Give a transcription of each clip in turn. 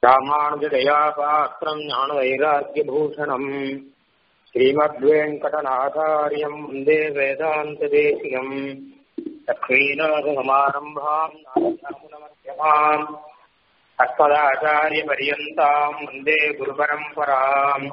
ராமானுஜதயாபாத்திரம் ஞானவைராக்கியபூஷணம் ஸ்ரீமத்வேங்கடநாதாரியம் வந்தே வேதாந்ததேசிகம் லக்ஷ்மீநாதசமாரம்பாம் நாராயணமத்தியமாம் அஸ்மதாச்சாரியபரியந்தாம் வந்தே குருபரம்பராம்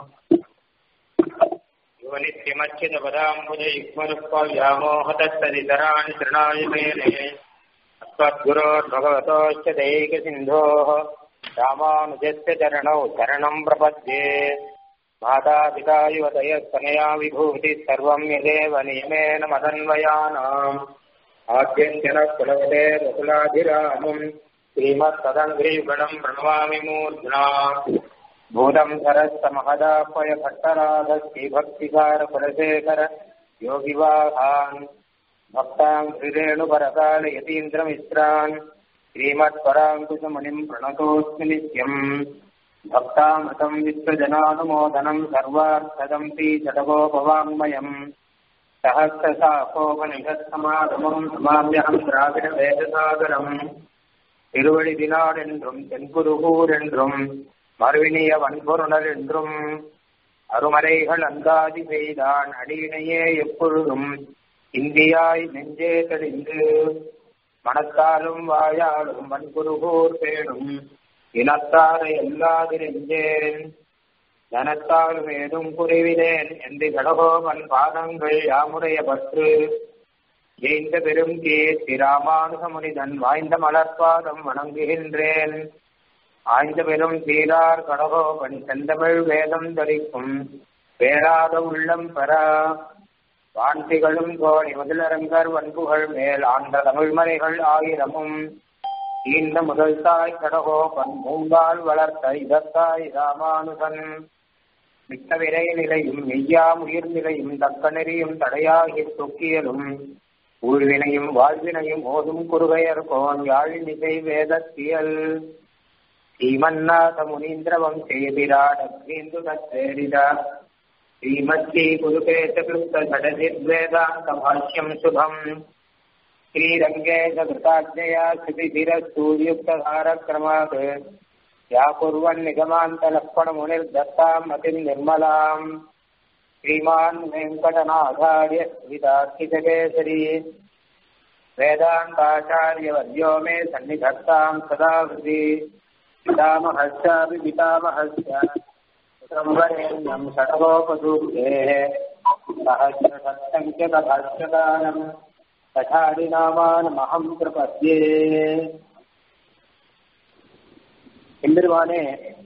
யுவனித்யமச்சிதபதாம்புஜயுக்மருப்பவ்யாமோகதத்ததிதராணி திருணாய மேலே अस्मद्गुरोर्भगवतोश्च दैकसिन्धोः रामानुजस्य चरणौ शरणम् प्रपद्ये मातापिता युवतयस्तनया विभूतिः सर्वम् यदेव नियमेन मदन्वयानाम् आद्यञ्जनः कुलवते रकुलाभिरामम् श्रीमत्तदङ्घ्रियुगणम् प्रणमामि मूर्ध्ना भूतम् सरस्तमहदापय भट्टराध श्रीभक्तिसारकुलशेखर योगिवाहान् भक्ताम् श्रीरेणुपरकाल यतीन्द्रमित्रान् श्रीमत्पराङ्कुशमुनिम् प्रणतोऽस्मि नित्यम् भक्तामृतम् विश्वजनानुमोदनम् सर्वार्थदम्पि शतकोपवाङ्मयम् सहस्रशाखोपनिषत्समागमम् समाम्यहम् द्राविडवेदसागरम् திருவழிதினாடென்றும் தென்குருகூர் என்றும் மறுவினிய வன்பொருணர் என்றும் அருமறைகள் அந்தாதி செய்தான் அடியினையே எப்பொழுதும் இந்தியாய் நெஞ்சே தெளிந்து மனத்தாலும் வாயாலும் வன்குருகூர் பேணும் இனத்தாரை எல்லாதிருந்தேன் தனத்தாலும் ஏதும் குறைவிலேன் என்று கடகோபன் பாதங்கள் யாமுடைய பற்று ஜெய்ந்த பெரும் கீர்த்தி ராமானுசமுனிதன் வாய்ந்த மலர்பாதம் வணங்குகின்றேன் ஆய்ந்த பெரும் சீரார் கடகோபன் செந்தமிழ் வேதம் தரிக்கும் பேராத உள்ளம் பெறா வான்திகளும் கோடி முதலரங்கர் வன்புகள் மேல் ஆண்ட தமிழ்மறைகள் ஆயிரமும் ஈந்த முதல் தாய் கடகோபன் மூங்கால் வளர்த்த இதத்தாய் ராமானுகன் மிக்க விரை நிலையும் மெய்யாம் உயிர் நிலையும் தக்க நெறியும் தடையாகி தொக்கியலும் ஊழ்வினையும் வாழ்வினையும் ஓதும் குறுகையர் கோன் யாழினிசை வேதத்தியல் ஸ்ரீமன்னாத முனீந்திரவம் செய்திராடேந்து தத்தேரிதா श्रीमद्दी गुरुकेशकृतषडजिद्वेदान्तभाष्यम् शुभम् श्रीरङ्गेशकृताज्ञया श्रुतिधिरस्तूर्युक्तधारक्रमात् या कुर्वन् निगमान्तलक्ष्मणमुनिर्दत्ताम् अतिम् निर्मलाम् श्रीमान् वेङ्कटनाथार्य विदार्थितकेसरी वेदान्ताचार्यवर्यो मे सन्निधत्ताम् सदा हृदि पितामहस्यापि पितामहस्य संवरेण्यं षडगोपसूक्तेः सहस्रसत्सङ्ख्यकभाष्यकानम् तथादिनामानमहं प्रपद्ये எம்பெருமானே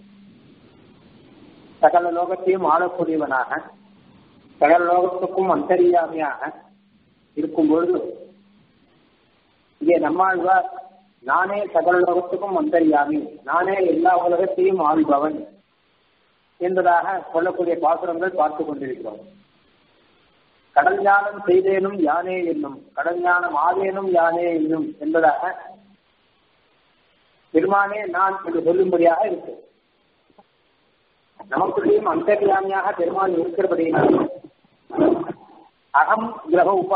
சகல லோகத்தையும் ஆளக்கூடியவனாக சகல லோகத்துக்கும் அந்தரியாமையாக இருக்கும் பொழுது இங்கே நம்மாழ்வார் நானே சகல லோகத்துக்கும் அந்தரியாமி நானே எல்லா உலகத்தையும் ஆள்பவன் என்பதாக சொல்லக்கூடிய பாசுரங்கள் பார்த்து கொண்டிருக்கிறோம் கடல் ஞானம் செய்தேனும் யானே என்னும் கடல் ஞானம் ஆதேனும் யானே என்னும் என்பதாக பெருமானே நான் என்று சொல்லும்படியாக இருக்கு நமக்குள்ளேயும் அந்தர்யாமியாக பெருமான் இருக்கிறபடியினால் அகம் கிரக உபா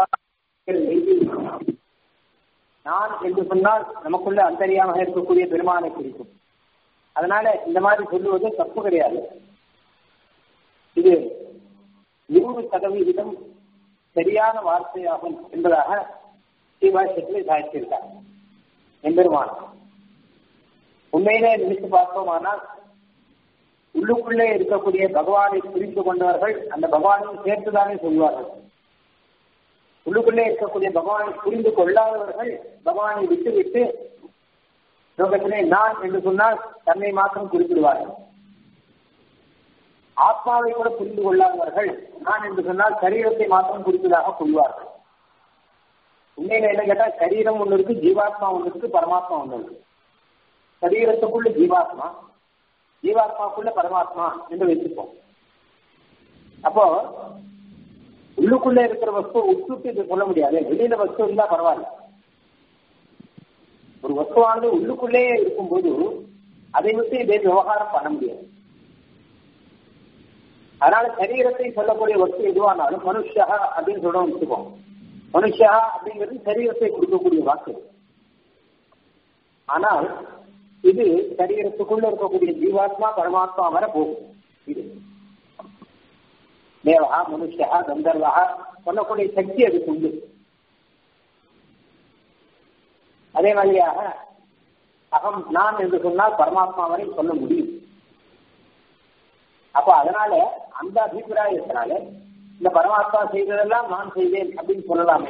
நான் என்று சொன்னால் நமக்குள்ள அந்தரியாமாக இருக்கக்கூடிய பெருமானை குறிக்கும் அதனால இந்த மாதிரி சொல்லுவது தப்பு கிடையாது இது நூறு சதவீதம் சரியான வார்த்தையாகும் என்பதாக ஸ்ரீபாஷ்யத்தில் சாதித்திருக்கார் எம்பெருமான உண்மையிலே நினைத்து பார்த்தோமானால் உள்ளுக்குள்ளே இருக்கக்கூடிய பகவானை புரிந்து கொண்டவர்கள் அந்த பகவானையும் சேர்த்துதானே சொல்வார்கள் உள்ளுக்குள்ளே இருக்கக்கூடிய பகவானை புரிந்து கொள்ளாதவர்கள் பகவானை விட்டுவிட்டு லோகத்திலே நான் என்று சொன்னால் தன்னை மாத்திரம் குறிப்பிடுவார்கள் ஆத்மாவை கூட புரிந்து கொள்ளாதவர்கள் நான் என்று சொன்னால் சரீரத்தை மாத்திரம் குறிப்பதாக கொள்வார்கள் உண்மையில என்ன கேட்டா சரீரம் ஒன்று இருக்கு ஜீவாத்மா ஒன்று இருக்கு பரமாத்மா ஒன்று இருக்கு சரீரத்துக்குள்ள ஜீவாத்மா ஜீவாத்மாக்குள்ள பரமாத்மா என்று வச்சுப்போம் அப்போ உள்ளுக்குள்ள இருக்கிற வஸ்து உட்சுட்டு இது சொல்ல முடியாது வெளியில வஸ்து இருந்தா பரவாயில்ல ஒரு வஸ்துவானது உள்ளுக்குள்ளேயே இருக்கும்போது அதை விட்டு இதே விவகாரம் பண்ண முடியாது அதனால சரீரத்தை சொல்லக்கூடிய வஸ்து எதுவானாலும் மனுஷா அப்படின்னு சொல்லணும் வச்சுக்கோம் மனுஷா அப்படிங்கிறது சரீரத்தை கொடுக்கக்கூடிய வாக்கு ஆனால் இது சரீரத்துக்குள்ள இருக்கக்கூடிய ஜீவாத்மா பரமாத்மா வர போகும் இது தேவகா மனுஷா கந்தர்வா சொல்லக்கூடிய சக்தி அதுக்கு உண்டு அதே மாதிரியாக அகம் நான் என்று சொன்னால் பரமாத்மா வரை சொல்ல முடியும் அப்ப அதனால அந்த அபிப்பிராயத்தினால இந்த பரமாத்மா செய்ததெல்லாம் நான் செய்தேன் அப்படின்னு சொல்லலாமே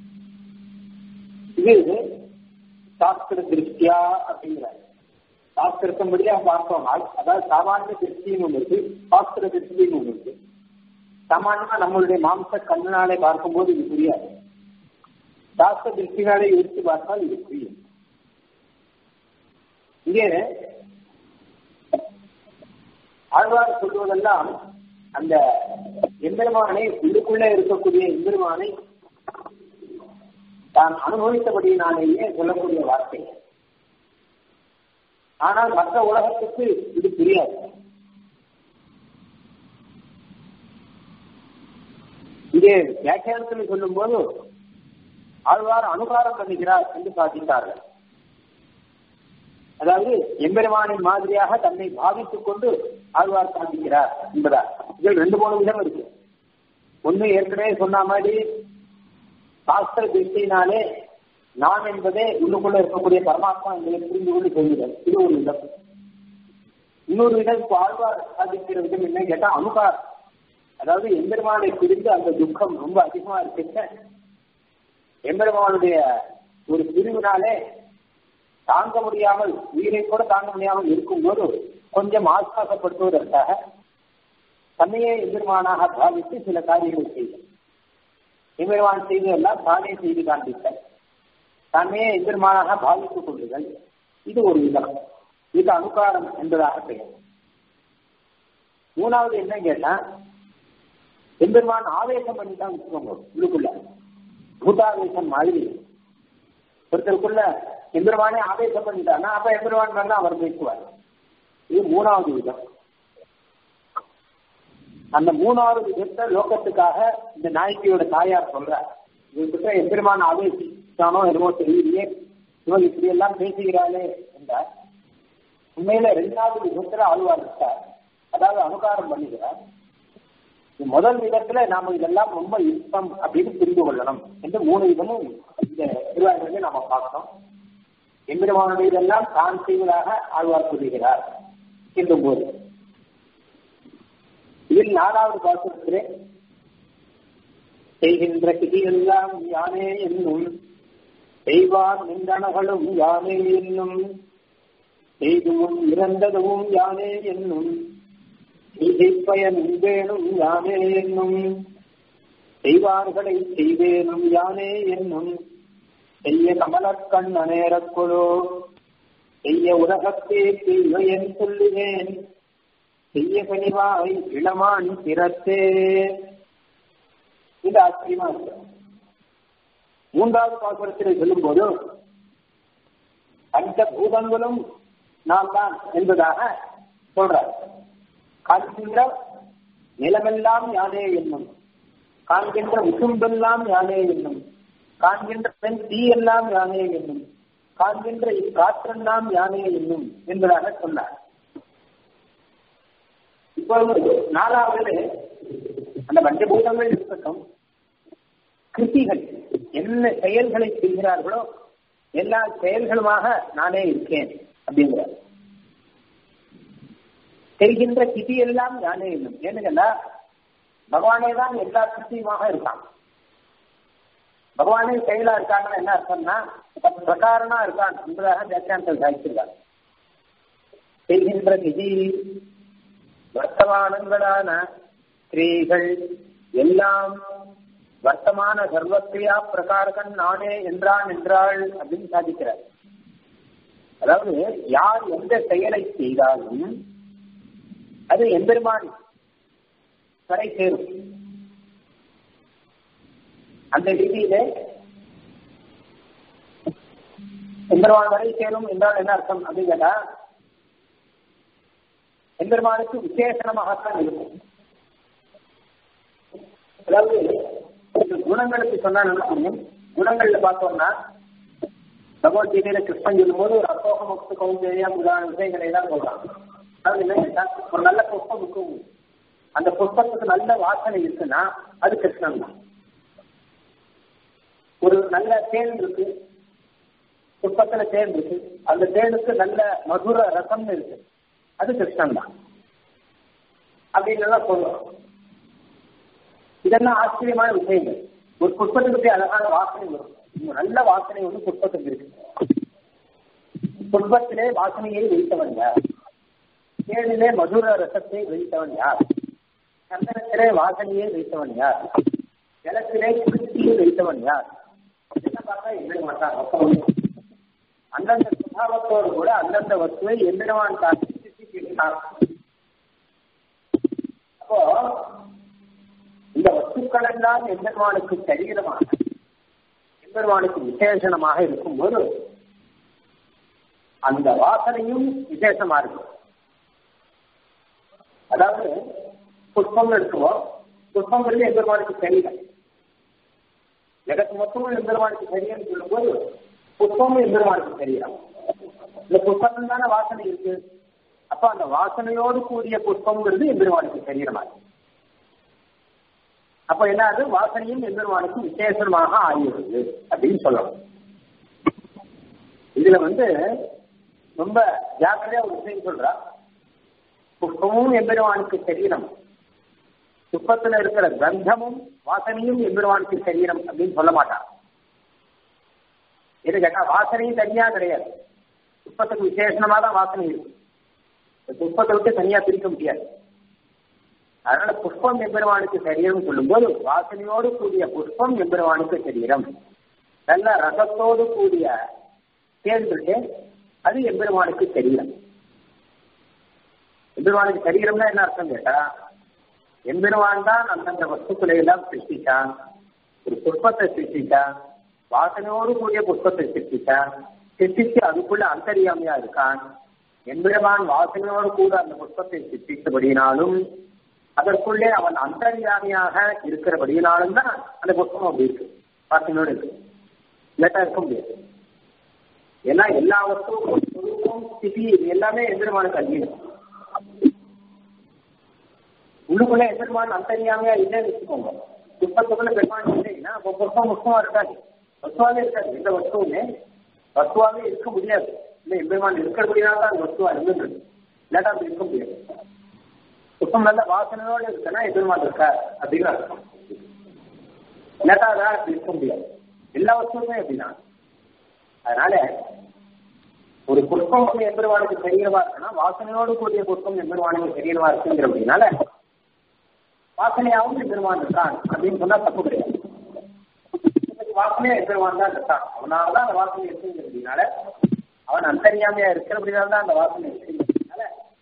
இது சாஸ்திர திருஷ்டியா அப்படிங்கிறார் சாஸ்திரத்தின்படியா பார்த்தோம்னால் அதாவது சாமானிய திருஷ்டின்னு ஒன்று இருக்கு சாஸ்திர திருஷ்டின்னு ஒன்று இருக்கு சாமானியமா நம்மளுடைய மாம்ச கண்ணனாலே பார்க்கும்போது இது புரியாது சாஸ்திர திருஷ்டினாலே யோசித்து பார்த்தால் இது புரியும் இங்கே ஆழ்வார் சொல்வதெல்லாம் அந்த எம்பெருமானை உள்ளுக்குள்ளே இருக்கக்கூடிய எம்பெருமானை தான் அனுபவித்தபடியினாலேயே சொல்லக்கூடிய வார்த்தை ஆனால் மற்ற உலகத்துக்கு இது புரியாது இங்கே வியாக்கியானத்தில் சொல்லும் போது ஆழ்வார் அனுகாரம் பண்ணுகிறார் என்று சாதித்தார்கள் அதாவது எம்பெருமானின் மாதிரியாக தன்னை பாவித்துக் கொண்டு ஆழ்வார் சாதிக்கிறார் என்பதால் இதில் ரெண்டு மூணு விதம் இருக்கு ஒண்ணு ஏற்கனவே சொன்ன மாதிரி சாஸ்திர திருஷ்டினாலே நான் என்பதே உள்ளுக்குள்ள இருக்கக்கூடிய பரமாத்மா என்பதை புரிந்து கொண்டு சொல்லுதல் இது ஒரு விதம் இன்னொரு விதம் இப்போ ஆழ்வார் சாதிக்கிற விதம் என்ன கேட்டா அனுகார் அதாவது எம்பெருமானை பிரிந்து அந்த துக்கம் ரொம்ப அதிகமா இருக்க எம்பெருமானுடைய ஒரு பிரிவினாலே தாங்க முடியாமல் உயிரை கூட தாங்க முடியாமல் இருக்கும்போது கொஞ்சம் ஆஸ்வாசப்படுத்துவதற்காக தன்னையே எம்பெருமானாக பாவித்து சில காரியங்கள் செய்தார் எம்பெருமான் செய்ததெல்லாம் தானே செய்து காண்பித்தார் தன்னையே எம்பெருமானாக பாவித்துக் கொள்ளுதல் இது ஒரு விதம் இது அனுகாரம் என்பதாக பெயர் மூணாவது என்ன கேட்டா எம்பெருமான் ஆவேசம் பண்ணிட்டான் வச்சுக்கோங்க உள்ளுக்குள்ள பூதாவேசம் மாதிரி ஒருத்தருக்குள்ள எம்பெருமானே ஆவேசம் பண்ணிட்டான்னா அப்ப எம்பெருமான் மேல அவர் பேசுவார் இது மூணாவது விதம் அந்த மூணாவது விதத்தை லோகத்துக்காக இந்த நாயக்கியோட தாயார் சொல்றார் இவர்கிட்ட எம்பெருமான் ஆவேசித்தானோ என்னமோ தெரியலையே இவங்க இப்படி எல்லாம் பேசுகிறாளே என்றார் உண்மையில ரெண்டாவது விதத்துல ஆழ்வார் இருக்கார் அதாவது அனுகாரம் பண்ணுகிறார் முதல் விதத்துல நாம இதெல்லாம் ரொம்ப இஷ்டம் அப்படின்னு புரிந்து கொள்ளணும் என்று மூணு விதமும் இந்த திருவாரூரிலே நாம பார்க்கணும் எம்பெருமானுடைய இதெல்லாம் தான் செய்வதாக ஆழ்வார் சொல்லுகிறார் என்றும் போது இதில் நாலாவது பாசுரத்திலே செய்கின்ற கிதியெல்லாம் யானே என்னும் செய்வார் நின்றனகளும் யானே என்னும் செய்துவும் இறந்ததும் யானே என்னும் செய்தைப்பயன் வேணும் யானே என்னும் செய்வார்களை செய்வேனும் யானே என்னும் செய்ய கமலக்கண் அநேரக்குழோ செய்ய உலகத்தே செய்வையன் சொல்லுவேன் செய்ய கனிவாய் இளமான் பிறத்தே இது ஆச்சரியமா இருக்கு மூன்றாவது பாசுரத்தில் சொல்லும் போது பஞ்ச பூதங்களும் நான் தான் என்பதாக சொல்றார் காண்கின்ற நிலமெல்லாம் யானே என்னும் காண்கின்ற விசும்பெல்லாம் யானே என்னும் காண்கின்ற பெண் தீ எல்லாம் யானே என்னும் காண்கின்ற இக்காற்றெல்லாம் யானே என்னும் என்பதாக சொன்னார் இப்பொழுது நாலாவது அந்த பஞ்சபூதங்கள் இருக்கட்டும் கிருத்திகள் என்ன செயல்களை செய்கிறார்களோ எல்லா செயல்களுமாக நானே இருக்கேன் அப்படிங்கிறார் தெரிகின்ற கிதி எல்லாம் யானே என்னும் ஏன்னு பகவானே தான் எல்லா கிருத்தியுமாக இருக்கான் பகவானே செயலா இருக்காங்கன்னு என்ன அர்த்தம்னா பிரகாரனா இருக்கான் என்பதாக வியாக்கியானத்தில் சாதிச்சிருக்காங்க செய்கின்ற நிதி வர்த்தமானங்களான ஸ்திரீகள் எல்லாம் வர்த்தமான சர்வக்கிரியா பிரகாரகன் நானே என்றான் என்றாள் அப்படின்னு சாதிக்கிறார் அதாவது யார் எந்த செயலை செய்தாலும் அது எம்பெருமான் வரை சேரும் அந்த ரீதியில எம்பெருமான் வரை சேரும் என்றால் என்ன அர்த்தம் அப்படின்னு கேட்டா எம்பெருமானுக்கு விசேஷணமாகத்தான் இருக்கும் அதாவது குணங்களுக்கு சொன்னா என்ன புரியும் குணங்கள்ல பார்த்தோம்னா பகவத்கீதையில கிருஷ்ணன் சொல்லும்போது ஒரு அசோக முக்து கௌந்தேயா முதலான விஷயங்களை தான் சொல்றாங்க அதாவது என்ன கேட்டா ஒரு நல்ல புஷ்பம் இருக்கும் அந்த புஷ்பத்துக்கு நல்ல வாசனை இருக்குன்னா அது கிருஷ்ணன் தான் ஒரு நல்ல தேன் இருக்கு புஷ்பத்துல தேன் இருக்கு அந்த தேனுக்கு நல்ல மதுர ரசம்னு இருக்கு அது கிருஷ்ணன் தான் அப்படின்னு எல்லாம் சொல்றோம் இதெல்லாம் ஆச்சரியமான விஷயங்கள் ஒரு புஷ்பத்துக்கு அழகான வாசனை வரும் நல்ல வாசனை வந்து புஷ்பத்துக்கு இருக்கு புஷ்பத்திலே வாசனையை வைத்தவன் யார் தேனிலே மதுர ரசத்தை வைத்தவன் யார் சந்தனத்திலே வாசனையை வைத்தவன் யார் ஜலத்திலே குளிர்ச்சியை வைத்தவன் யார் என்ன பார்த்தா என்ன மாட்டான் அந்தந்த சுபாவத்தோடு கூட அந்தந்த வஸ்துவை எந்திரவான் தாக்கி சிருஷ்டிக்கிறான் அப்போ இந்த வஸ்துக்கள் எல்லாம் எம்பெருமானுக்கு சரீரமாக எம்பெருமானுக்கு விசேஷனமாக இருக்கும்போது அந்த வாசனையும் விசேஷமா இருக்கும் அதாவது புஷ்பம் எடுக்குவோம் புஷ்பங்கிறது எம்பெருமானுக்கு சரீரம் ஜெகத்து மொத்தமும் எம்பெருமானுக்கு சரீரம் சொல்லும்போது புஷ்பமும் எம்பெருமானுக்கு சரீரம் இந்த புஷ்பத்தில் தானே வாசனை இருக்கு அப்ப அந்த வாசனையோடு கூடிய புஷ்பங்கிறது எம்பெருமானுக்கு சரீரமா இருக்கு அப்ப என்ன அது வாசனையும் எம்பெருமானுக்கு விசேஷமாக ஆகிடுது அப்படின்னு சொல்லணும் இதுல வந்து ரொம்ப ஜாக்கிரதையா ஒரு விஷயம் சொல்றா புஷ்பமும் எம்பெருமானுக்கு சரீரம் புஷ்பத்துல இருக்கிற கந்தமும் வாசனையும் எம்பெருமானுக்கு சரீரம் அப்படின்னு சொல்ல மாட்டான் எது கேட்டா வாசனையும் தனியா கிடையாது புஷ்பத்துக்கு விசேஷமா தான் வாசனை இருக்கு புஷ்பத்தை விட்டு தனியா பிரிக்க முடியாது அதனால புஷ்பம் எம்பெருமானுக்கு சரீரம் சொல்லும்போது வாசனையோடு கூடிய புஷ்பம் எம்பெருமானுக்கு சரீரம் நல்ல ரசத்தோடு கூடிய தேன் இருக்கு அது எம்பெருமானுக்கு சரீரம் எம்பெருமானுக்கு சரீரம்னா என்ன அர்த்தம் கேட்டா எம்பெருமான் தான் அந்தந்த வஸ்துக்களை எல்லாம் சிருஷ்டிச்சான் ஒரு புஷ்பத்தை சிருஷ்டிச்சான் வாசனையோடு கூடிய புஷ்பத்தை சிருஷ்டிச்சான் சிருஷ்டிச்சு அதுக்குள்ள அந்தரியாமையா இருக்கான் எம்பெருமான் வாசனையோடு கூட அந்த புஷ்பத்தை சிருஷ்டித்தபடியினாலும் அதற்குள்ளே அவன் அந்தரியாமையாக இருக்கிறபடியினாலும் தான் அந்த புஷ்பம் அப்படி இருக்கு வாசனையோடு இருக்கு இல்லாட்டா இருக்க முடியாது ஏன்னா எல்லா வஸ்துவும் ஸ்திதி இது எல்லாமே எம்பெருமானுக்கு அங்கீகம் உள்ளுக்குள்ள எம்பெருமான் அந்தரியாமையா இல்லைன்னு வச்சுக்கோங்க புஷ்பத்துக்குள்ள பெருமான் இல்லைன்னா அப்போ புஷ்பம் முஷ்பமா இருக்காது வஸ்துவாவே இருக்காது எந்த வஸ்துவுமே வஸ்துவாவே இருக்க முடியாது இல்லை எம்பெருமான் இருக்கிறபடினால தான் அந்த வஸ்துவா இருந்துருக்கு இல்லாட்டா அப்படி இருக்க முடியாது புஷ்பம் நல்ல வாசனையோடு இருக்குன்னா எம்பெருமான் இருக்கா அப்படின்னு அர்த்தம் இல்லாட்டா அதான் அப்படி இருக்க முடியாது எல்லா வஸ்துவுமே அப்படிதான் அதனால ஒரு புஷ்பம் வந்து எம்பெருமானுக்கு சரீரமா இருக்குன்னா வாசனையோடு கூடிய புஷ்பம் எம்பெருமானுக்கு சரீரமா இருக்குங்கிற அப்படின்னால வாசனையாகவும் எம்பெருமான் இருக்கான் அப்படின்னு சொன்னா தப்பு கிடையாது வாசனையா எம்பெருமான் தான் இருக்கான் அவனாலதான் அந்த வாசனை இருக்குங்கிற அப்படின்னால அவன் அந்தரியாமையா இருக்கிற அப்படினால தான் அந்த வாசனை இருக்குங்கிறதுனால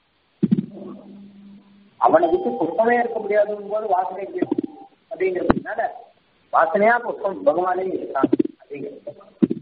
அவனை விட்டு புஷ்பமே இருக்க முடியாதுங்கும் போது வாசனை அப்படிங்கிறதுனால வாசனையா புஷ்பம் பகவானே இருக்கான் அப்படிங்கிறது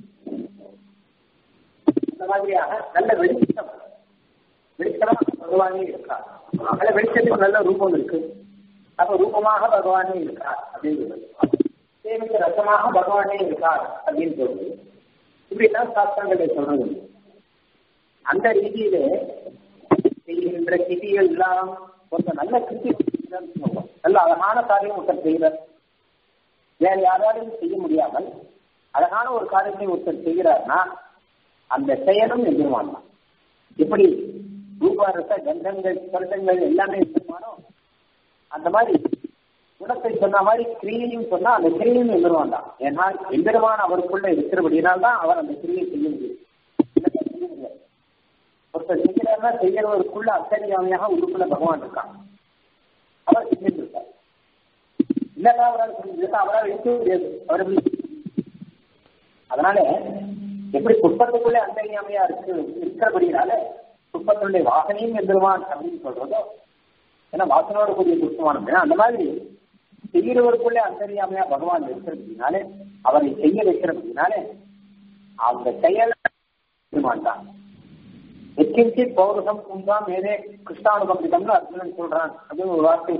இந்த மாதிரியாக நல்ல வெளிச்சம் வெளிச்சமா பகவானே இருக்கார் நல்ல வெளிச்சத்துக்கு நல்ல ரூபம் இருக்கு அப்ப ரூபமாக பகவானே இருக்கார் அப்படின்னு சேமிக்க ரசமாக பகவானே இருக்கார் அப்படின்னு சொல்றது இப்படிதான் சாஸ்திரங்களை சொல்றது அந்த ரீதியிலே செய்கின்ற கிதிகள் எல்லாம் கொஞ்சம் நல்ல கிருதி நல்ல அழகான காரியம் ஒருத்தர் செய்கிறார் வேற யாராலும் செய்ய முடியாமல் அழகான ஒரு காரியத்தை ஒருத்தர் செய்கிறார்னா அந்த செயலும் எம்பெருமான் தான் எப்படி ரூபாரச கந்தங்கள் ஸ்பர்சங்கள் எல்லாமே எம்பெருமானோ அந்த மாதிரி குணத்தை சொன்ன மாதிரி கிரியையும் சொன்னா அந்த கிரியையும் எம்பெருமான் தான் ஏன்னா எம்பெருமான் அவருக்குள்ள இருக்கிறபடியினால் தான் அவர் அந்த கிரியை செய்ய முடியும் செய்ய முடியாது ஒருத்தர் செய்கிறார்னா செய்கிறவருக்குள்ள அத்தரியாமையாக உள்ளுக்குள்ள பகவான் இருக்கான் அவர் செஞ்சுட்டு இருக்கார் இல்லைன்னா அவரால் செஞ்சு அவரால் இருக்க முடியாது அவர் அதனால எப்படி புஷ்பத்துக்குள்ளே அந்தரியாமையா இருக்கு இருக்கிறபடினால புஷ்பத்தினுடைய வாசனையும் எந்திருவான் அப்படின்னு சொல்றதோ ஏன்னா வாசனோட கூடிய புஷ்பமான அந்த மாதிரி செய்கிறவருக்குள்ளே அந்தரியாமையா பகவான் இருக்கிறதுனாலே அவரை செய்ய வைக்கிறதுனாலே அந்த செயல் தான் எச்சிஞ்சி பௌரசம் குந்தாம் மேதே கிருஷ்ணானுகம்பிதம்னு அர்ஜுனன் சொல்றான் அப்படின்னு ஒரு வார்த்தை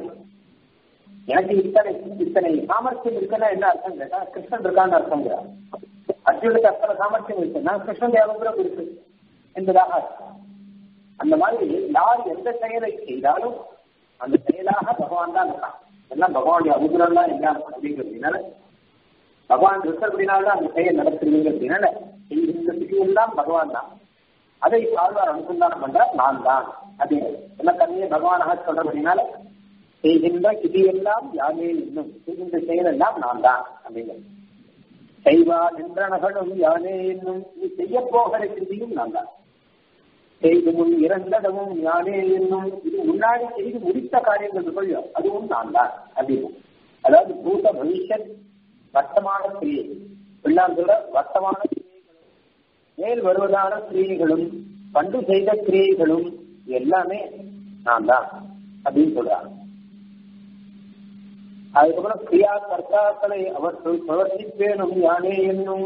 எனக்கு இத்தனை இத்தனை சாமர்த்தியம் இருக்குன்னா என்ன அர்த்தம் கேட்டா கிருஷ்ணன் இருக்கான்னு அர்த்தம் அர்ஜுனுக்கு அத்தனை சாமர்த்தியம் இருக்கு நான் கிருஷ்ணன் அனுகிரகம் இருக்கு என்பதாக அர்த்தம். அந்த மாதிரி யார் எந்த செயலை செய்தாலும் அந்த செயலாக பகவான் தான் இருக்கான் எல்லாம் பகவானுடைய அனுகிரகம் தான் எல்லாம் அப்படிங்கிறதுனால பகவான் இருக்கிறபடினால்தான் அந்த செயல் நடத்துறீங்கிறதுனால இந்த எல்லாம் பகவான் தான் அதை சார்பார் அனுசந்தானம் பண்றார் நான் தான் அப்படிங்கிறது என்ன தன்மையை பகவானாக சொல்றபடினால செய்கின்ற கிதியெல்லாம் யாமே இன்னும் செய்கின்ற செயல் எல்லாம் நான் தான் அப்படிங்கிறது செய்வா நின்றனகளும் யானே என்னும் நீ செய்ய போகிற கிருதியும் நான் தான் செய்து முன் இறந்தடமும் யானே என்னும் இது முன்னாடி செய்து முடித்த காரியங்கள் சொல்லியோ அதுவும் நான் தான் அப்படின்னு அதாவது பூத பவிஷ்யத் வர்த்தமான கிரியை பிள்ளான் சொல்ற வர்த்தமான கிரியைகளும் மேல் வருவதான கிரியைகளும் பண்டு செய்த கிரியைகளும் எல்லாமே நான் தான் அப்படின்னு சொல்றாங்க அதுக்கப்புறம் கிரியா கர்த்தாக்களை அவர்கள் பிரவர்த்திப்பேனும் யானே என்னும்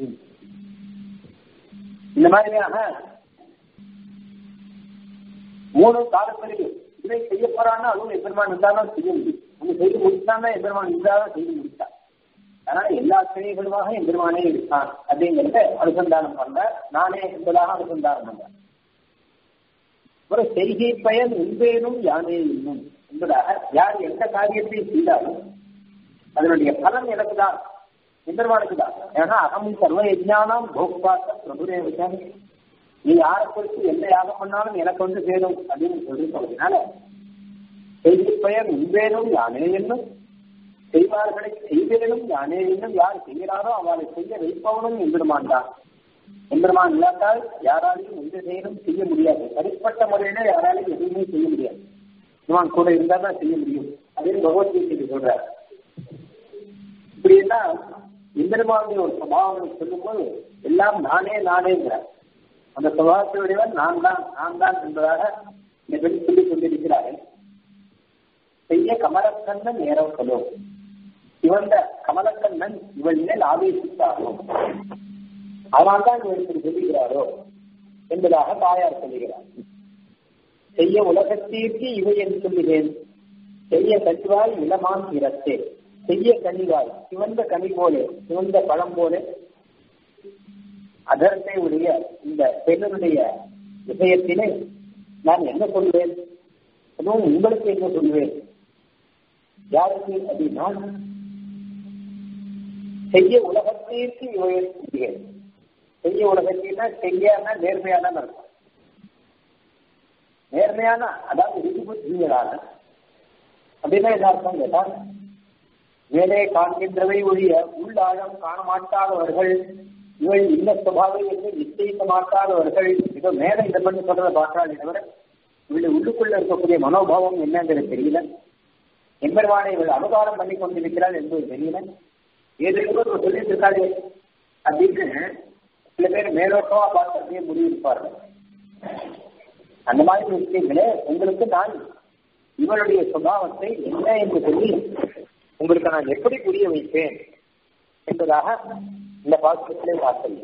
இந்த மாதிரியாக மூணு காலப்பிரிவு இதை செய்ய போறான்னா அதுவும் எம்பெருமான் இருந்தாலும் செய்ய முடியும் அவங்க செய்து முடிச்சான்னா எம்பெருமான் இருந்தாலும் செய்து முடித்தான் அதனால எல்லா செயல்களுமாக எம்பெருமானே இருக்கான் அப்படிங்கிறத அனுசந்தானம் பண்ண நானே என்பதாக அனுசந்தானம் பண்ண அப்புறம் செய்கை பயன் உண்பேனும் யானே இன்னும் என்பதாக யார் எந்த காரியத்தை செய்தாலும் அதனுடைய பலன் எனக்கு தான் எம்பெருமானுக்கு தான் ஏன்னா அகம் சர்வ யஜானம் போக்பாத்த பிரபுரே வச்சாங்க நீ யாரை குறித்து எந்த யாகம் பண்ணாலும் எனக்கு வந்து சேரும் அப்படின்னு சொல்லி சொல்றதுனால செய்தி பெயர் உண்பேனும் யானே என்னும் செய்வார்களை செய்வேனும் யானே என்னும் யார் செய்கிறாரோ அவளை செய்ய வைப்பவனும் எம்பெருமான் தான் எம்பெருமான் இல்லாட்டால் யாராலையும் எந்த செயலும் செய்ய முடியாது தனிப்பட்ட முறையில யாராலையும் எதுவுமே செய்ய முடியாது இவன் கூட இருந்தா தான் செய்ய முடியும் அப்படின்னு பகவத்கீதைக்கு சொல்றார் இப்படி எல்லாம் எம்பெருமானுடைய ஒரு சபாவம் சொல்லும்போது எல்லாம் நானே நானேங்கிறார் அந்த சுபாவத்தினுடையவன் நான் தான் நான் தான் என்பதாக இந்த பெண் சொல்லிக் கொண்டிருக்கிறார்கள் செய்ய கமலக்கண்ணன் நேரம் சொல்லும் இவந்த கமலக்கண்ணன் இவள் மேல் ஆவேசித்தாரோ அதனால் தான் இவருக்கு சொல்லுகிறாரோ என்பதாக தாயார் சொல்லுகிறார் செய்ய உலகத்திற்கு இவை என்று சொல்லுகிறேன் செய்ய கனிவாய் இளமான் இறத்தே செய்ய கனிவாய் சிவந்த கனி போலே சிவந்த பழம் போலே அதர்த்தை உடைய இந்த பெண்ணுடைய விஷயத்திலே நான் என்ன சொல்வேன் அதுவும் உங்களுக்கு என்ன சொல்வேன் யாருக்கு அப்படின்னா செய்ய உலகத்திற்கு இவைகள் சொல்கிறேன் செய்ய உலகத்தின்னா செய்யானா நேர்மையான அர்த்தம் நேர்மையான அதாவது ரிஜுபுத்திகளான அப்படின்னா என்ன அர்த்தம் கேட்டா மேலே காண்கின்றவை ஒழிய உள்ளாழம் காண மாட்டாதவர்கள் இவள் இந்த சுபாவை என்று நிச்சயிக்க மாட்டாதவர்கள் இதோ மேலே இதை பண்ணி சொல்றத பார்த்தாலே தவிர இவளுடைய உள்ளுக்குள்ள இருக்கக்கூடிய மனோபாவம் என்னங்கிறது தெரியல எம்பெருமானை இவள் அனுகாரம் பண்ணி கொண்டிருக்கிறாள் என்பது தெரியல ஏதோ சொல்லிட்டு இருக்காது அப்படின்னு சில பேர் மேலோட்டமா பார்த்து அப்படியே முடிவெடுப்பார்கள் அந்த மாதிரி விஷயங்களே உங்களுக்கு நான் இவளுடைய சுபாவத்தை என்ன என்று சொல்லி உங்களுக்கு நான் எப்படி புரிய வைப்பேன் என்பதாக இந்த பாசத்திலே பார்த்தது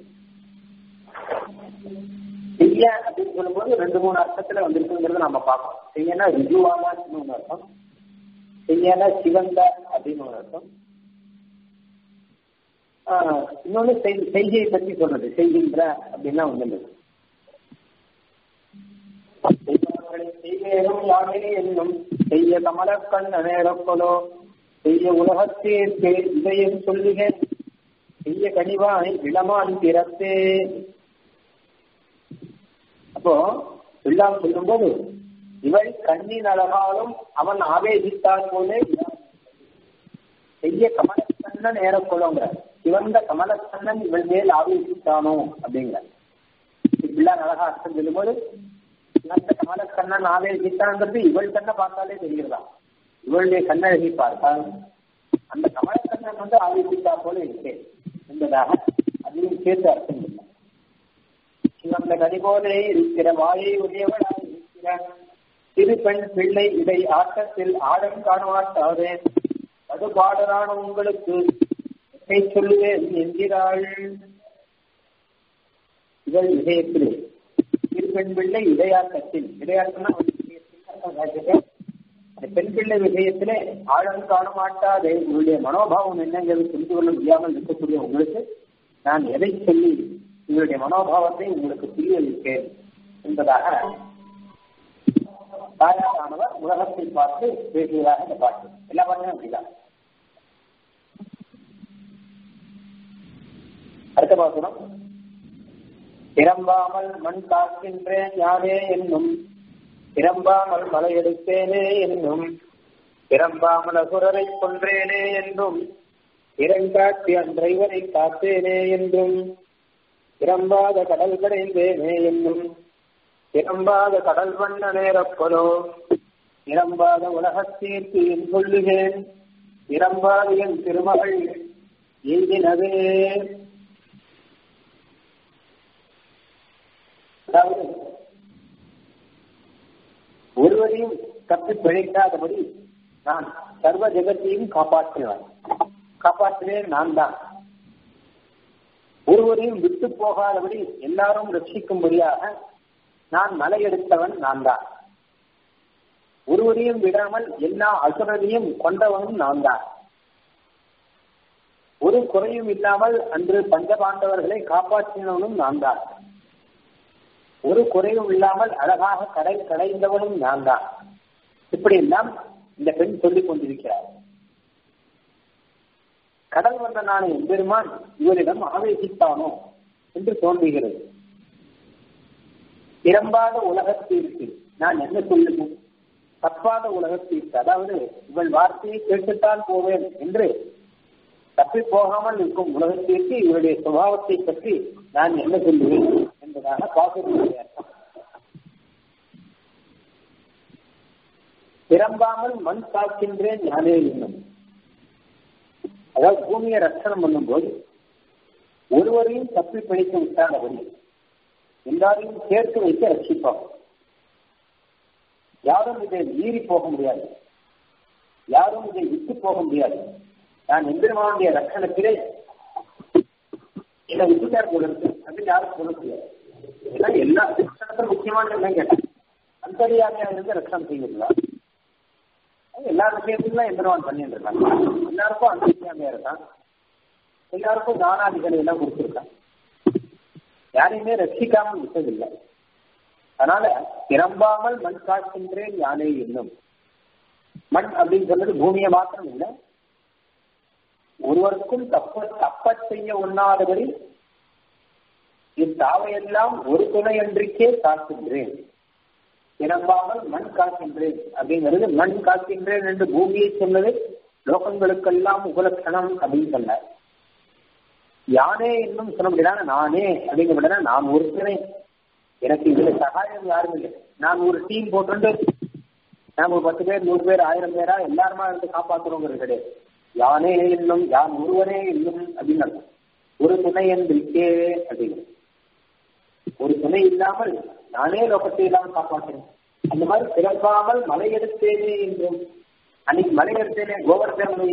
செய்ய அப்படின்னு சொல்லும்போது ரெண்டு மூணு அர்த்தத்துல வந்திருக்குங்கிறத நம்ம பார்ப்போம் செய்யனா ரிஜுவாலான்னு ஒன்று அர்த்தம் செய்யனா சிவந்த அப்படின்னு ஒரு அர்த்தம் இன்னொன்னு செய்தியை பற்றி சொல்றது செய்கின்ற அப்படின்னா ஒண்ணு செய்வேனும் யாரே என்னும் செய்ய கமலக்கண் நேரப்பலோ செய்ய உலகத்தேற்கு இதையும் சொல்லுகிறேன் செய்ய கனிவாய் இளமான் பிறத்தே அப்போ எல்லாம் சொல்லும்போது இவள் கண்ணின் அழகாலும் அவன் ஆவேசித்தான் போலே செய்ய கமலக்கண்ணன் ஏறக்கொள்ளுங்கிற சிவந்த கமலக்கண்ணன் இவள் மேல் ஆவேசித்தானோ அப்படிங்கிற இப்படிலாம் அழகா அர்த்தம் சொல்லும்போது சிவந்த கமலக்கண்ணன் ஆவேசித்தான்ங்கிறது இவள் கண்ணை பார்த்தாலே தெரிகிறதா இவளுடைய கண்ணழகி பார்த்தால் அந்த கமலக்கண்ணன் வந்து ஆவேசித்தா போல இருக்கேன் என்பதாக அதையும் சேர்த்து அர்த்தம் இல்லை சிவந்த கனி போலே இருக்கிற வாயை உடையவளாய் இருக்கிற சிறு பெண் பிள்ளை இதை ஆட்டத்தில் ஆடம் காணமாட்டாதே அது பாடலான உங்களுக்கு சொல்லுவேன் என்கிறாள் இவள் இதயத்தில் சிறு பெண் பிள்ளை இடையாட்டத்தில் இடையாட்டம்னா அந்த பெண் பிள்ளை விஷயத்திலே ஆழம் காண மாட்டாதே உங்களுடைய மனோபாவம் என்னங்கிறது புரிந்து கொள்ள முடியாமல் இருக்கக்கூடிய உங்களுக்கு நான் எதை சொல்லி உங்களுடைய மனோபாவத்தை உங்களுக்கு புரிய வைப்பேன் என்பதாக தாயாரானவர் உலகத்தை பார்த்து பேசுவதாக இந்த பாட்டு எல்லா பாட்டுமே அப்படிதான் அடுத்த பாசுரம் திறம்பாமல் மண் காக்கின்றேன் யாரே என்னும் திறம்பாமல் மலை எடுத்தேனே என்னும் திறம்பாமல் அசுரரை கொன்றேனே என்றும் இரண்டாட்சி அன்றைவரை காத்தேனே என்றும் திறம்பாத கடல் கடைந்தேனே என்னும் திறம்பாத கடல் வண்ண நேரப்பதோ நிரம்பாத உலகத்தீர்த்து என் சொல்லுகிறேன் நிரம்பாத என் திருமகள் எய்தினதே அதாவது ஒருவரையும் தப்பி பிழைக்காதபடி நான் சர்வ ஜெகத்தையும் காப்பாற்றினான் காப்பாற்றினேன் நான் தான் ஒருவரையும் விட்டு போகாதபடி எல்லாரும் ரட்சிக்கும்படியாக நான் மலையெடுத்தவன் நான் தான் ஒருவரையும் விடாமல் எல்லா அசுரரையும் கொண்டவனும் நான் தான் ஒரு குறையும் இல்லாமல் அன்று பஞ்சபாண்டவர்களை காப்பாற்றினவனும் நான் தான் ஒரு குறையும் இல்லாமல் அழகாக கடை கடைந்தவனும் நான் தான் இப்படி எல்லாம் இந்த பெண் சொல்லிக் கொண்டிருக்கிறார் கடல் வந்த நாளை எம்பெருமான் இவரிடம் ஆவேசித்தானோ என்று தோன்றுகிறது திறம்பாத உலகத்திற்கு நான் என்ன சொல்லுவேன் தப்பாத உலகத்திற்கு அதாவது இவள் வார்த்தையை கேட்டுத்தான் போவேன் என்று தப்பி போகாமல் இருக்கும் உலகத்திற்கு இவருடைய சுபாவத்தை பற்றி நான் என்ன சொல்லுவேன் என்பதாக பாசுடைய அர்த்தம் திறம்பாமல் மண் காக்கின்றேன் ஞானே இன்னும் அதாவது பூமியை ரட்சணம் பண்ணும்போது ஒருவரையும் தப்பி பிடித்து விட்டாதபடி எல்லாரையும் சேர்த்து வைத்து ரட்சிப்பாங்க யாரும் இதை மீறி போக முடியாது யாரும் இதை விட்டு போக முடியாது நான் எம்பெருமானுடைய ரட்சணத்திலே என்னை விட்டுட்டார் போல இருக்கு அப்படின்னு யாரும் சொல்ல முடியாது ஏன்னா எல்லா ரட்சணத்திலும் முக்கியமான என்ன கேட்டேன் அந்தரியாமையா இருந்து ரட்சணம் செய்யுங்களா எல்லா விஷயத்திலும் எம்பெருமான் பண்ணிட்டு இருக்காங்க எல்லாருக்கும் அந்தரியாமையா இருக்கான் எல்லாருக்கும் தானாதிகளை எல்லாம் கொடுத்துருக்கான் யாரையுமே ரட்சிக்காமல் விட்டதில்லை அதனால திறம்பாமல் மண் காக்கின்றேன் யானே என்னும் மண் அப்படின்னு சொன்னது பூமியை மாத்திரம் இல்லை ஒருவருக்கும் தப்ப தப்ப செய்ய உண்ணாதபடி இத்தாவையெல்லாம் ஒரு துணை அன்றிக்கே காக்கின்றேன் திறம்பாமல் மண் காக்கின்றேன் அப்படிங்கிறது மண் காக்கின்றேன் என்று பூமியை சொன்னது லோகங்களுக்கெல்லாம் உபலட்சணம் அப்படின்னு சொன்னார் யானே இன்னும் சொல்ல முடியாது நானே அப்படிங்கிற நான் ஒருத்தனே எனக்கு இதுல சகாயம் யாரும் இல்லை நான் ஒரு டீம் போட்டு நான் ஒரு பத்து பேர் நூறு பேர் ஆயிரம் பேரா எல்லாருமா இருந்து காப்பாத்துறோங்கிறது கிடையாது யானே இன்னும் யான் ஒருவரே இன்னும் அப்படின்னு அர்த்தம் ஒரு துணை என்றிருக்கே அப்படிங்கிறது ஒரு துணை இல்லாமல் நானே லோகத்தை இல்லாமல் காப்பாற்றுறேன் அந்த மாதிரி பிறப்பாமல் மலை எடுத்தேனே என்றும் அன்னைக்கு மலை எடுத்தேனே கோவர்தனை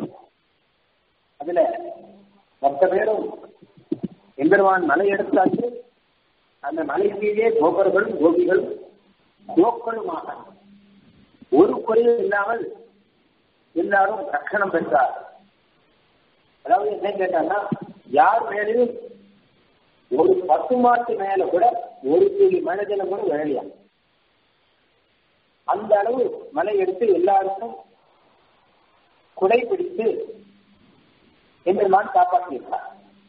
அதுல மொத்த பேரும் எம்பெருமான் மலை எடுத்தாச்சு அந்த மலை கீழே கோபர்களும் கோபிகளும் கோக்களுமாக ஒரு குறையும் இல்லாமல் எல்லாரும் ரட்சணம் பெற்றார் அதாவது என்ன கேட்டாங்கன்னா யார் மேலேயும் ஒரு பத்து மாட்டு மேல கூட ஒரு துளி மனதில கூட விழலையா அந்த அளவு மலை எடுத்து எல்லாருக்கும் குடை பிடித்து எம்பெருமான் காப்பாற்றியிருக்கார்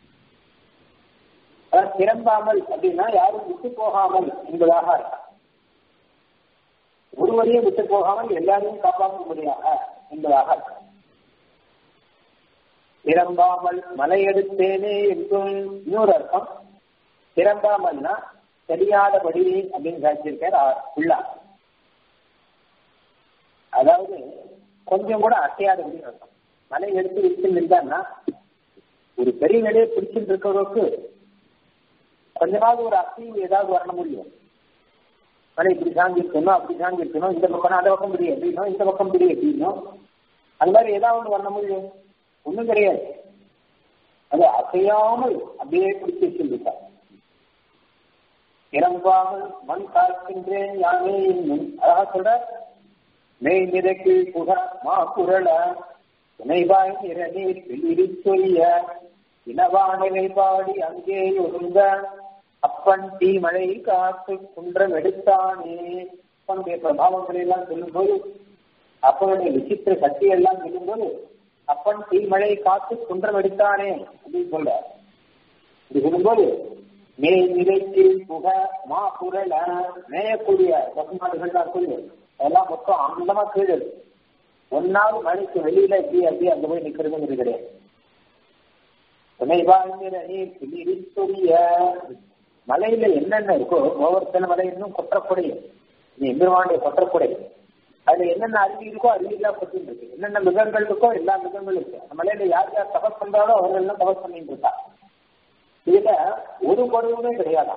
அதாவது திறம்பாமல் அப்படின்னா யாரும் விட்டு போகாமல் என்பதாக அர்த்தம் ஒருவரையும் விட்டு போகாமல் எல்லாரையும் காப்பாற்ற முடியாக என்பதாக அர்த்தம் திறம்பாமல் மலை எடுத்தேனே என்றும் இன்னொரு அர்த்தம் திறம்பாமல்னா தெரியாதபடி அப்படின்னு காய்ச்சிருக்கார் உள்ளா அதாவது கொஞ்சம் கூட அசையாதபடி அர்த்தம் மலை எடுத்து விட்டு நின்றான்னா ஒரு பெரிய நிலையை பிடிச்சிட்டு இருக்கிறவருக்கு கொஞ்சமாவது ஒரு அசைவு ஏதாவது வர முடியும் மலை இப்படி சாங்கி இருக்கணும் அப்படி சாங்கி இருக்கணும் இந்த பக்கம் அந்த பக்கம் பிடி அப்படின்னும் இந்த பக்கம் பிடி அப்படின்னும் அந்த மாதிரி ஏதாவது ஒன்று வர முடியும் ஒன்றும் கிடையாது அது அசையாமல் அப்படியே பிடிச்சி வச்சிருந்துட்டா இறங்காமல் மண் காக்கின்றேன் யானே இன்னும் அழகா சொல்ற மெய் நிறக்கு புக மா குரல துணைவாய் நிறநீர் பிளிரி சொல்லிய இனவானிலை பாடி அங்கே ஒருங்க அப்பன் தீ மழை காத்து குன்றம் எடுத்தானே அப்பனுடைய பிரபாவங்களை எல்லாம் சொல்லும்போது அப்பனுடைய விசித்திர சக்தி எல்லாம் சொல்லும்போது அப்பன் தீ மழை காத்து குன்றம் எடுத்தானே அப்படின்னு சொல்ற இது சொல்லும்போது மே நிலைத்தில் புக மா குரல் மேயக்கூடிய பசுமாடுகள்லாம் சொல்லு அதெல்லாம் மொத்தம் அந்தமா கீழே ஒன்னாவது மழைக்கு வெளியில இப்படி அப்படி அங்க போய் நிக்கிறதுங்கிறது கிடையாது துணைவாங்கிற நீர் பிரித்துரிய மலையில என்னென்ன இருக்கோ கோவர்த்தன மலை இன்னும் கொற்றக்குடை நீ எம்பெருமானுடைய கொற்றக்குடை அதுல என்னென்ன அருவி இருக்கோ அருவி எல்லாம் பற்றி இருக்கு என்னென்ன மிருகங்கள் இருக்கோ எல்லா மிருகங்களும் இருக்கு அந்த மலையில யார் யார் தபஸ் பண்றாரோ அவர்கள் எல்லாம் தபஸ் பண்ணிட்டு இருக்கா இதுல ஒரு குறைவுமே கிடையாதா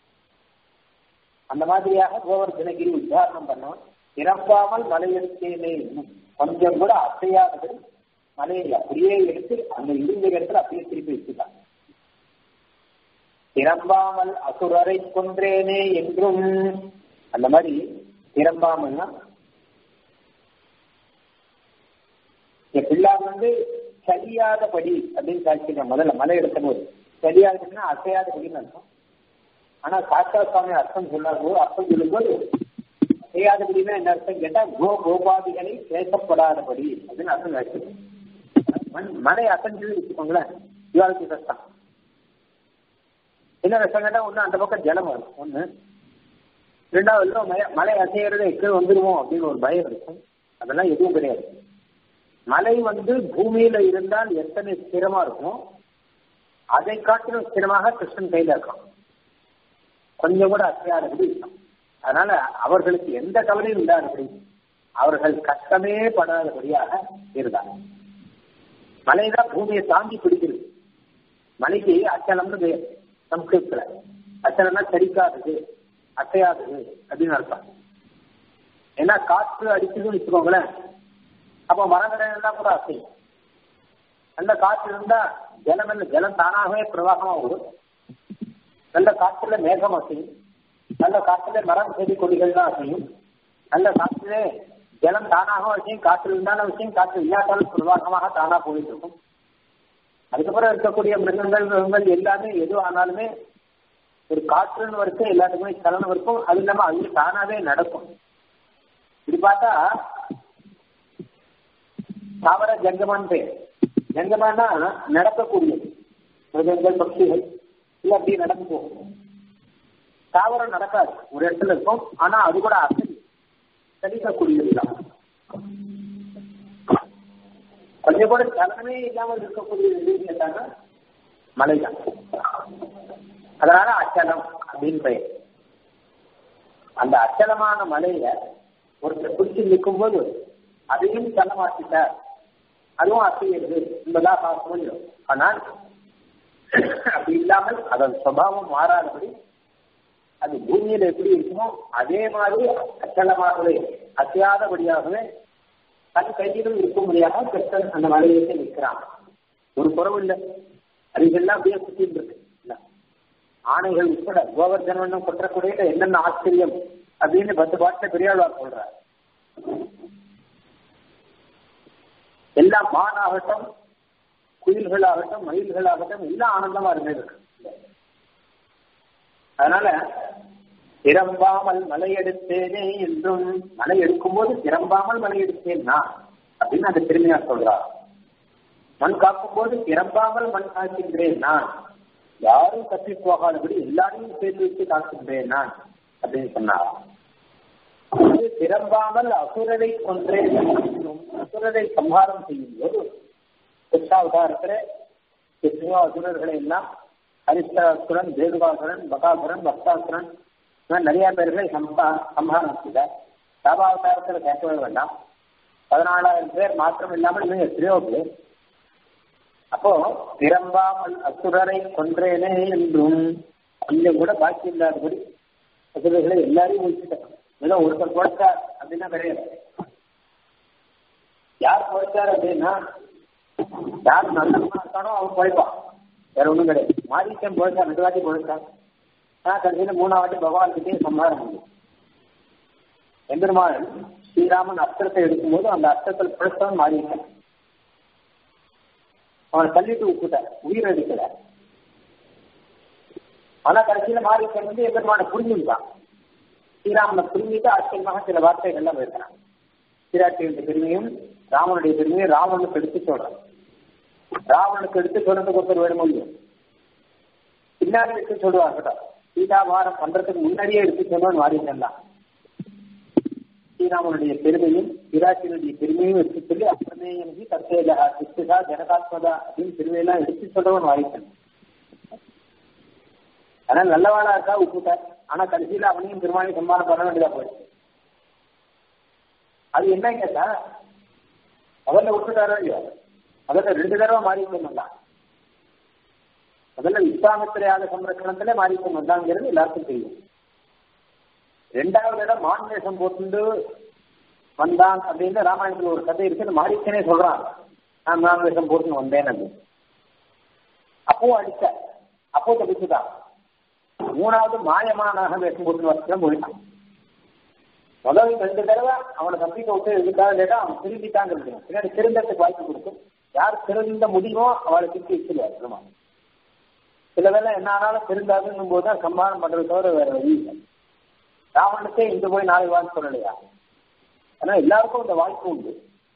அந்த மாதிரியாக கோவர்தனகிரி உத்தாரணம் பண்ணோம் இறப்பாமல் மலையெடுத்தேனே கொஞ்சம் கூட அசையாதது மலையை அப்படியே எடுத்து அந்த இருந்த இடத்துல அப்படியே திருப்பி வச்சுட்டான் திறம்பாமல் அசுரரை கொன்றேனே என்றும் அந்த மாதிரி திறம்பாமல்னா பிள்ளார் வந்து சரியாதபடி அப்படின்னு சாட்சிங்க முதல்ல மலை எடுக்கும் போது சரியாதபடினா அசையாதபடின்னு அர்த்தம் ஆனா சாஸ்தா சுவாமி அர்த்தம் சொல்லாது அர்த்தம் சொல்லும்போது செய்யாதபடினா என்ன அர்த்தம் கேட்டா கோ கோபாதிகளை பேசப்படாதபடி அப்படின்னு அர்த்தம் வச்சுக்கணும் மலை அசைஞ்சு வச்சுக்கோங்களேன் இவாளுக்கு கஷ்டம் என்ன விஷயம் கேட்டா ஒண்ணு அந்த பக்கம் ஜலம் வரும் ஒண்ணு ரெண்டாவது மலை மலை அசைகிறது எங்கே வந்துருவோம் அப்படின்னு ஒரு பயம் இருக்கும் அதெல்லாம் எதுவும் கிடையாது மலை வந்து பூமியில இருந்தால் எத்தனை ஸ்திரமா இருக்கும் அதை காட்டிலும் ஸ்திரமாக கிருஷ்ணன் கையில இருக்கும் கொஞ்சம் கூட அசையாதபடி இருக்கும் அதனால அவர்களுக்கு எந்த கவலையும் இல்லாதபடி அவர்கள் கஷ்டமே படாதபடியாக இருந்தாங்க மலைதான் பூமியை தாங்கி பிடிக்கிறது மலைக்கு அச்சலம்னு பேர் சம்ஸ்கிருத்துல அச்சலம்னா சரிக்காதது அசையாதது அப்படின்னு அர்த்தம் ஏன்னா காற்று அடிச்சதுன்னு வச்சுக்கோங்களேன் அப்போ மரங்கள் எல்லாம் கூட அசையும் நல்ல காற்று இருந்தா ஜலம் இல்ல ஜலம் தானாகவே பிரவாகமா வரும் நல்ல காற்றுல மேகம் அசையும் நல்ல காற்றுல மரம் செடி கொடிகள் தான் அசையும் நல்ல காற்றுல ஜலம் தானாக விஷயம் காற்று இருந்தாலும் விஷயம் காற்று இல்லாட்டாலும் பிரவாகமாக தானா போயிட்டு இருக்கும் அதுக்கப்புறம் இருக்கக்கூடிய மிருகங்கள் மிருகங்கள் எல்லாமே எது ஆனாலுமே ஒரு காற்றுன்னு வரைக்கும் எல்லாத்துக்குமே சலனம் இருக்கும் அது இல்லாம அது தானாவே நடக்கும் இப்படி பார்த்தா தாவர ஜங்கமான் பேர் ஜங்கமானா நடக்கக்கூடியது மிருகங்கள் பட்சிகள் இல்ல அப்படி நடந்து போகும் தாவரம் நடக்காது ஒரு இடத்துல இருக்கும் ஆனா அது கூட அசதி சலிக்கக்கூடியது தான் கொஞ்சம் கூட சலனமே இல்லாமல் இருக்கக்கூடியது எதுன்னு கேட்டாங்க மலைதான் அதனால அச்சலம் அப்படின்னு பெயர் அந்த அச்சலமான மலையில ஒருத்தர் பிடிச்சு நிற்கும் போது அதையும் சலமாக்கிட்டார் அதுவும் அசையிறது என்பதா பார்க்க முடியும் ஆனால் அப்படி இல்லாமல் அதன் சுவாவம் மாறாதபடி அது பூமியில எப்படி இருக்குமோ அதே மாதிரி அச்சலமாகவே அசையாதபடியாகவே தன் கையிலும் இருக்கும்படியாக கிருஷ்ணன் அந்த மலையிலே நிற்கிறான் ஒரு குறவு இல்லை அதுக்கெல்லாம் அப்படியே சுத்திட்டு இருக்கு ஆணைகள் உட்பட கோவர்தனம் கொற்றக்கூடிய என்னென்ன ஆச்சரியம் அப்படின்னு பத்து பாட்டுல பெரியாழ்வார் சொல்றார் எல்லா மானாகட்டும் குயில்களாகட்டும் மயில்களாகட்டும் எல்லாம் ஆனந்தமா இருந்தது அதனால திறம்பாமல் மலை எடுத்தேனே என்றும் மலை எடுக்கும் போது திறம்பாமல் மலை எடுத்தேன் நான் அப்படின்னு அந்த பெருமையார் சொல்றார் மண் காக்கும் போது திறம்பாமல் மண் காக்கின்றேன் நான் யாரும் தப்பி போகாதபடி எல்லாரையும் சேர்த்து வச்சு காக்கின்றேன் நான் அப்படின்னு சொன்னார் திறம்பாமல் அசுரரை கொன்றேன் அசுரரை சம்ஹாரம் செய்யும் போது கிருஷ்ணாவதாரத்துல எத்தனையோ அசுரர்களை எல்லாம் ஹரிஷ்டாசுரன் தேதுகாசுரன் பகாசுரன் பக்தாசுரன் நிறைய பேர்களை சம்பா சம்ஹாரம் செய்தார் சாபாவதாரத்தில் கேட்கவே வேண்டாம் பதினாலாயிரம் பேர் மாத்திரம் இல்லாமல் இன்னும் எத்தனையோ பேர் அப்போ திறம்பாமல் அசுரரை கொன்றேனே என்றும் கொஞ்சம் கூட பாக்கி இல்லாதபடி அசுரர்களை எல்லாரையும் முடிச்சுட்டாங்க ஏதோ ஒருத்தர் குறைச்சார் அப்படின்னா கிடையாது யார் குறைச்சார் அப்படின்னா யார் நல்லமா இருக்கானோ அவன் குறைப்பான் வேற ஒண்ணும் கிடையாது மாரிக்கம் குறைச்சா ரெண்டு வாட்டி குறைச்சான் ஆனா கடைசியில மூணாவது வாட்டி பகவான் கிட்டே சம்ஹாரம் முடியும் எம்பெருமான் ஸ்ரீராமன் அஸ்திரத்தை எடுக்கும்போது அந்த அஸ்திரத்தில் பிழைத்தவன் மாறிட்டான் அவனை தள்ளிட்டு விட்டுட்டார் உயிர் எடுக்கல ஆனா கடைசியில மாரீசன் வந்து எம்பெருமான புரிஞ்சுட்டான் ஸ்ரீராமனை புரிஞ்சுட்டு ஆச்சரியமாக சில வார்த்தைகள்லாம் பேசுறான் சீராட்டியுடைய பெருமையும் ராமனுடைய பெருமையும் ராவனுக்கு எடுத்து சொல்றான் ராவனுக்கு எடுத்து சொல்றதுக்கு ஒருத்தர் வேணும் முடியும் பின்னாடி எடுத்து சொல்லுவாங்க சீதாபாரம் பண்றதுக்கு முன்னாடியே எடுத்து சொல்லுவான் மாரீசன் தான் ஸ்ரீராமனுடைய பெருமையும் விராட்டினுடைய பெருமையும் எடுத்து சொல்லி அப்பிரமேயனுக்கு தற்சேதா சித்துகா ஜனகாத்மதா அப்படின்னு பெருமையெல்லாம் எடுத்து சொல்றவன் வாய்ப்பன் ஆனா நல்லவாளா இருக்கா விட்டுட்டார் ஆனா கடைசியில அவனையும் பெருமாளையும் சம்மானம் பண்ண வேண்டியதா போயிடுச்சு அது என்ன கேட்டா முதல்ல விட்டுட்டாரோ இல்லையோ முதல்ல ரெண்டு தடவை மாறிக்கணும் வந்தான் முதல்ல விஸ்வாமித்திரையாக சம்ரட்சணத்திலே மாறிக்கணும் வந்தாங்கிறது எல்லாருக்கும் தெரியும் ரெண்டாவது இடம் மான் வேஷம் போட்டு வந்தான் அப்படின்னு ராமாயணத்துல ஒரு கதை இருக்கு மாரிக்கனே சொல்றான் நான் மான் வேஷம் போட்டு வந்தேன் அப்படின்னு அப்பவும் அடிச்ச அப்போ தப்பிச்சுதான் மூணாவது மாயமானாக வேஷம் போட்டு வருஷம் போயிட்டான் முதல் ரெண்டு தடவை அவனை தப்பிக்க விட்டு எதுக்காக கேட்டா அவன் திரும்பிட்டாங்க இருக்கணும் பின்னாடி திருந்தத்துக்கு வாய்ப்பு கொடுக்கும் யார் திருந்த முடியுமோ அவளை திருப்பி வச்சிருவார் பெருமாள் சில வேலை என்ன ஆனாலும் திருந்தாதுன்னும் போது தான் சம்மானம் பண்றது தவிர வேற வழி இல்லை ராவணனுக்கே இங்க போய் நாளைக்கு வான்னு சொல்லலையா ஆனா எல்லாருக்கும் இந்த வாய்ப்பு உண்டு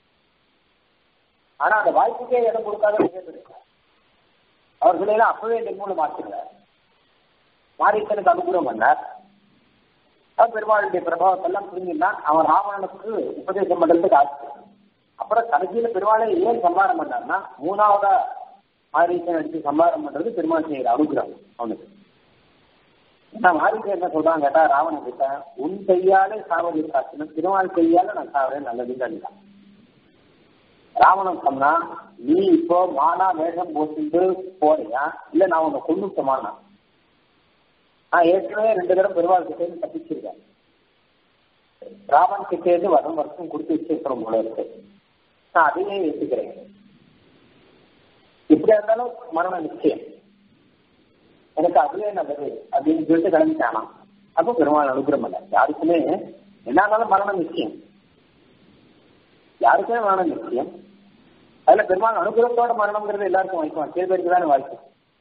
ஆனா அந்த வாய்ப்புக்கே இடம் கொடுக்காத இருக்கார் அவர்களெல்லாம் அப்பவே நிர்மூலம் மாற்றினார் மாரீசனுக்கு அனுகூலம் பண்ணார் பெருமாளுடைய பிரபாவத்தெல்லாம் புரிஞ்சுதான் அவன் ராவணனுக்கு உபதேசம் பண்றதுக்கு ஆச்சு அப்புறம் கடைசியில பெருமாளை ஏன் சம்பாரம் பண்ணார்னா மூணாவதா மாரீசன் எடுத்து சம்பாரம் பண்றது பெருமாள் செய்யற அனுகிரகம் அவனுக்கு நான் மாறிக்க என்ன சொல்றான் கேட்டா ராவணன் கிட்ட உன் கையாலே சாவதி காசணும் திருமால் கையால நான் சாவறேன் நல்லதுன்னு சொல்லிட்டான் ராவணன் சொன்னா நீ இப்போ மானா வேஷம் போட்டுட்டு போறியா இல்ல நான் உன்னை கொண்டுட்டமானா நான் ஏற்கனவே ரெண்டு தடவை பெருமாள் கிட்டே இருந்து தப்பிச்சிருக்கேன் ராவன் கிட்டே இருந்து வரும் வருஷம் கொடுத்து வச்சிருக்கிறோம் போல இருக்கு நான் அதையே ஏற்றுக்கிறேன் இப்படியா இருந்தாலும் மரணம் நிச்சயம் எனக்கு அதுவே நல்லது அப்படின்னு சொல்லிட்டு கிளம்பிட்டானா அப்போ பெருமாள் அனுகிரம் அல்ல யாருக்குமே என்னாலும் மரணம் நிச்சயம் யாருக்குமே மரணம் நிச்சயம் அதுல பெருமாள் அனுகிரகத்தோட மரணம்ங்கிறது எல்லாருக்கும் வாய்க்கும் சில பேருக்கு தானே வாய்க்கும்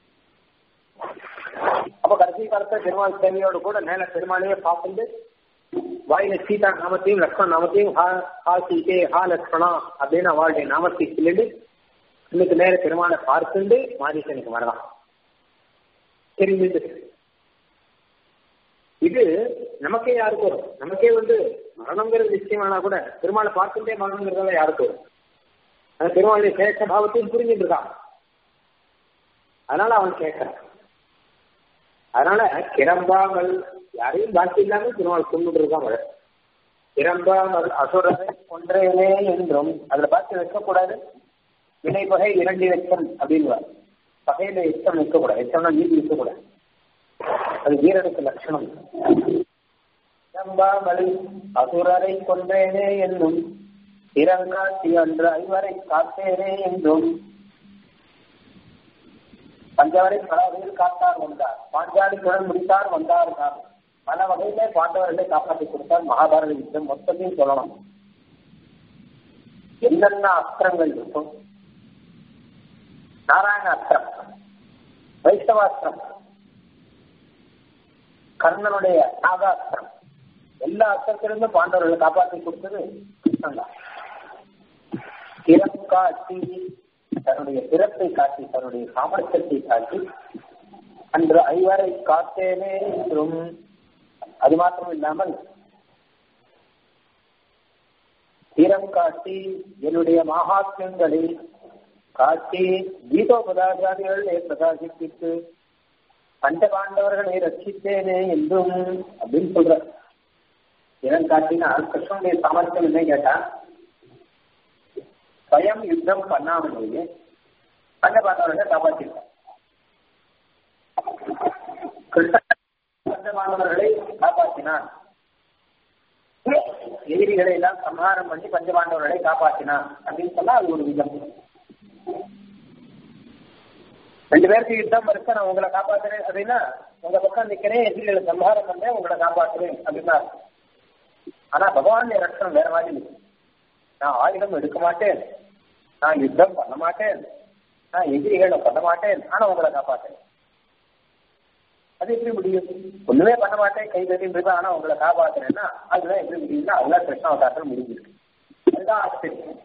அப்ப கடைசி காலத்துல பெருமாள் சேவையோடு கூட மேல பெருமாளையே பார்த்துட்டு வாயில சீதா நாமத்தையும் லக்ஷ்மண நாமத்தையும் ஹா ஹா சீதே ஹா லக்ஷ்மணா அப்படின்னு அவளுடைய நாமத்தை சொல்லிட்டு இன்னைக்கு நேர பெருமாளை பார்த்துட்டு மாரீசனுக்கு வரலாம் தெரிஞ்சது இது நமக்கே யாருக்கு வரும் நமக்கே வந்து மரணங்கிறது நிச்சயமானா கூட பெருமாளை பார்த்துட்டே மரணங்கிறதால யாருக்கு வரும் அந்த பெருமாளுடைய சேஷ பாவத்தையும் புரிஞ்சுட்டு இருக்கான் அதனால அவன் கேட்கறான் அதனால கிளம்பாமல் யாரையும் பாக்கி இல்லாம பெருமாள் கொண்டு இருக்கான் அவள் கிளம்பாமல் அசுரரை கொன்றேனே என்றும் அதுல பார்த்து வைக்கக்கூடாது வினை பகை இரண்டு லட்சம் அப்படின்னு பகையில எச்சம் நிற்கக்கூடாது எச்சம்னா நீதி நிற்கக்கூடாது அது வீரனுக்கு லட்சணம் நம்பாமலை அசுரரை கொன்றேனே என்னும் திறங்காட்சி அன்று ஐவரை காத்தேனே என்றும் பஞ்சவரை பல வகையில் காத்தார் வந்தார் பாஞ்சாலி குழல் முடித்தார் வந்தார் தான் பல வகையிலே பாண்டவர்களை காப்பாற்றி கொடுத்தார் மகாபாரத யுத்தம் மொத்தத்தையும் சொல்லணும் என்னென்ன அஸ்திரங்கள் இருக்கும் நாராயண அஸ்திரம் வைஷ்ணவாஸ்திரம் கர்ணனுடைய நாகாஸ்திரம் எல்லா அஸ்திரத்திலிருந்தும் பாண்டவர்களை காப்பாற்றி கொடுத்தது கிருஷ்ணன் தான் திறம் காட்டி தன்னுடைய பிறப்பை காட்டி தன்னுடைய சாமர்த்தியத்தை காட்டி அன்று ஐவரை காத்தேனே என்றும் அது மாத்திரம் இல்லாமல் தீரம் காட்டி என்னுடைய மகாத்மியங்களை காட்டி கீதோபதாச்சாரிகளை பிரகாசிப்பித்து பஞ்சபாண்டவர்களை ரட்சித்தேனே என்றும் அப்படின்னு சொல்ற இதன் காட்டினா கிருஷ்ணனுடைய சாமர்த்தியம் என்ன கேட்டா ஸ்வயம் யுத்தம் பண்ணாமலேயே பஞ்சபாண்டவர்களை காப்பாற்றிருக்கார் கிருஷ்ணன் பஞ்சபாண்டவர்களை காப்பாற்றினான் எதிரிகளை எல்லாம் சம்ஹாரம் பண்ணி பஞ்சபாண்டவர்களை காப்பாற்றினான் அப்படின்னு சொன்னா அது ஒரு விதம் ரெண்டு பேருக்கு யுத்தம் இருக்க நான் உங்களை காப்பாத்துறேன் அப்படின்னா உங்க பக்கம் நிக்கிறேன் எதிரிகளை சம்ஹாரம் பண்ணேன் உங்களை காப்பாத்துறேன் அப்படின்னா ஆனா பகவானுடைய ரட்சணம் வேற மாதிரி இருக்கு நான் ஆயுதம் எடுக்க மாட்டேன் நான் யுத்தம் பண்ண மாட்டேன் நான் எதிரிகளை பண்ண மாட்டேன் ஆனா உங்களை காப்பாற்றேன் அது எப்படி முடியும் ஒண்ணுமே பண்ண மாட்டேன் கை கட்டின்னு இருப்பேன் ஆனா உங்களை காப்பாத்துறேன்னா அதுதான் எப்படி முடியும்னா அதுதான் கிருஷ்ணாவதாரத்தில் முடிஞ்சிருக்கு அதுதான் ஆச்சரியம்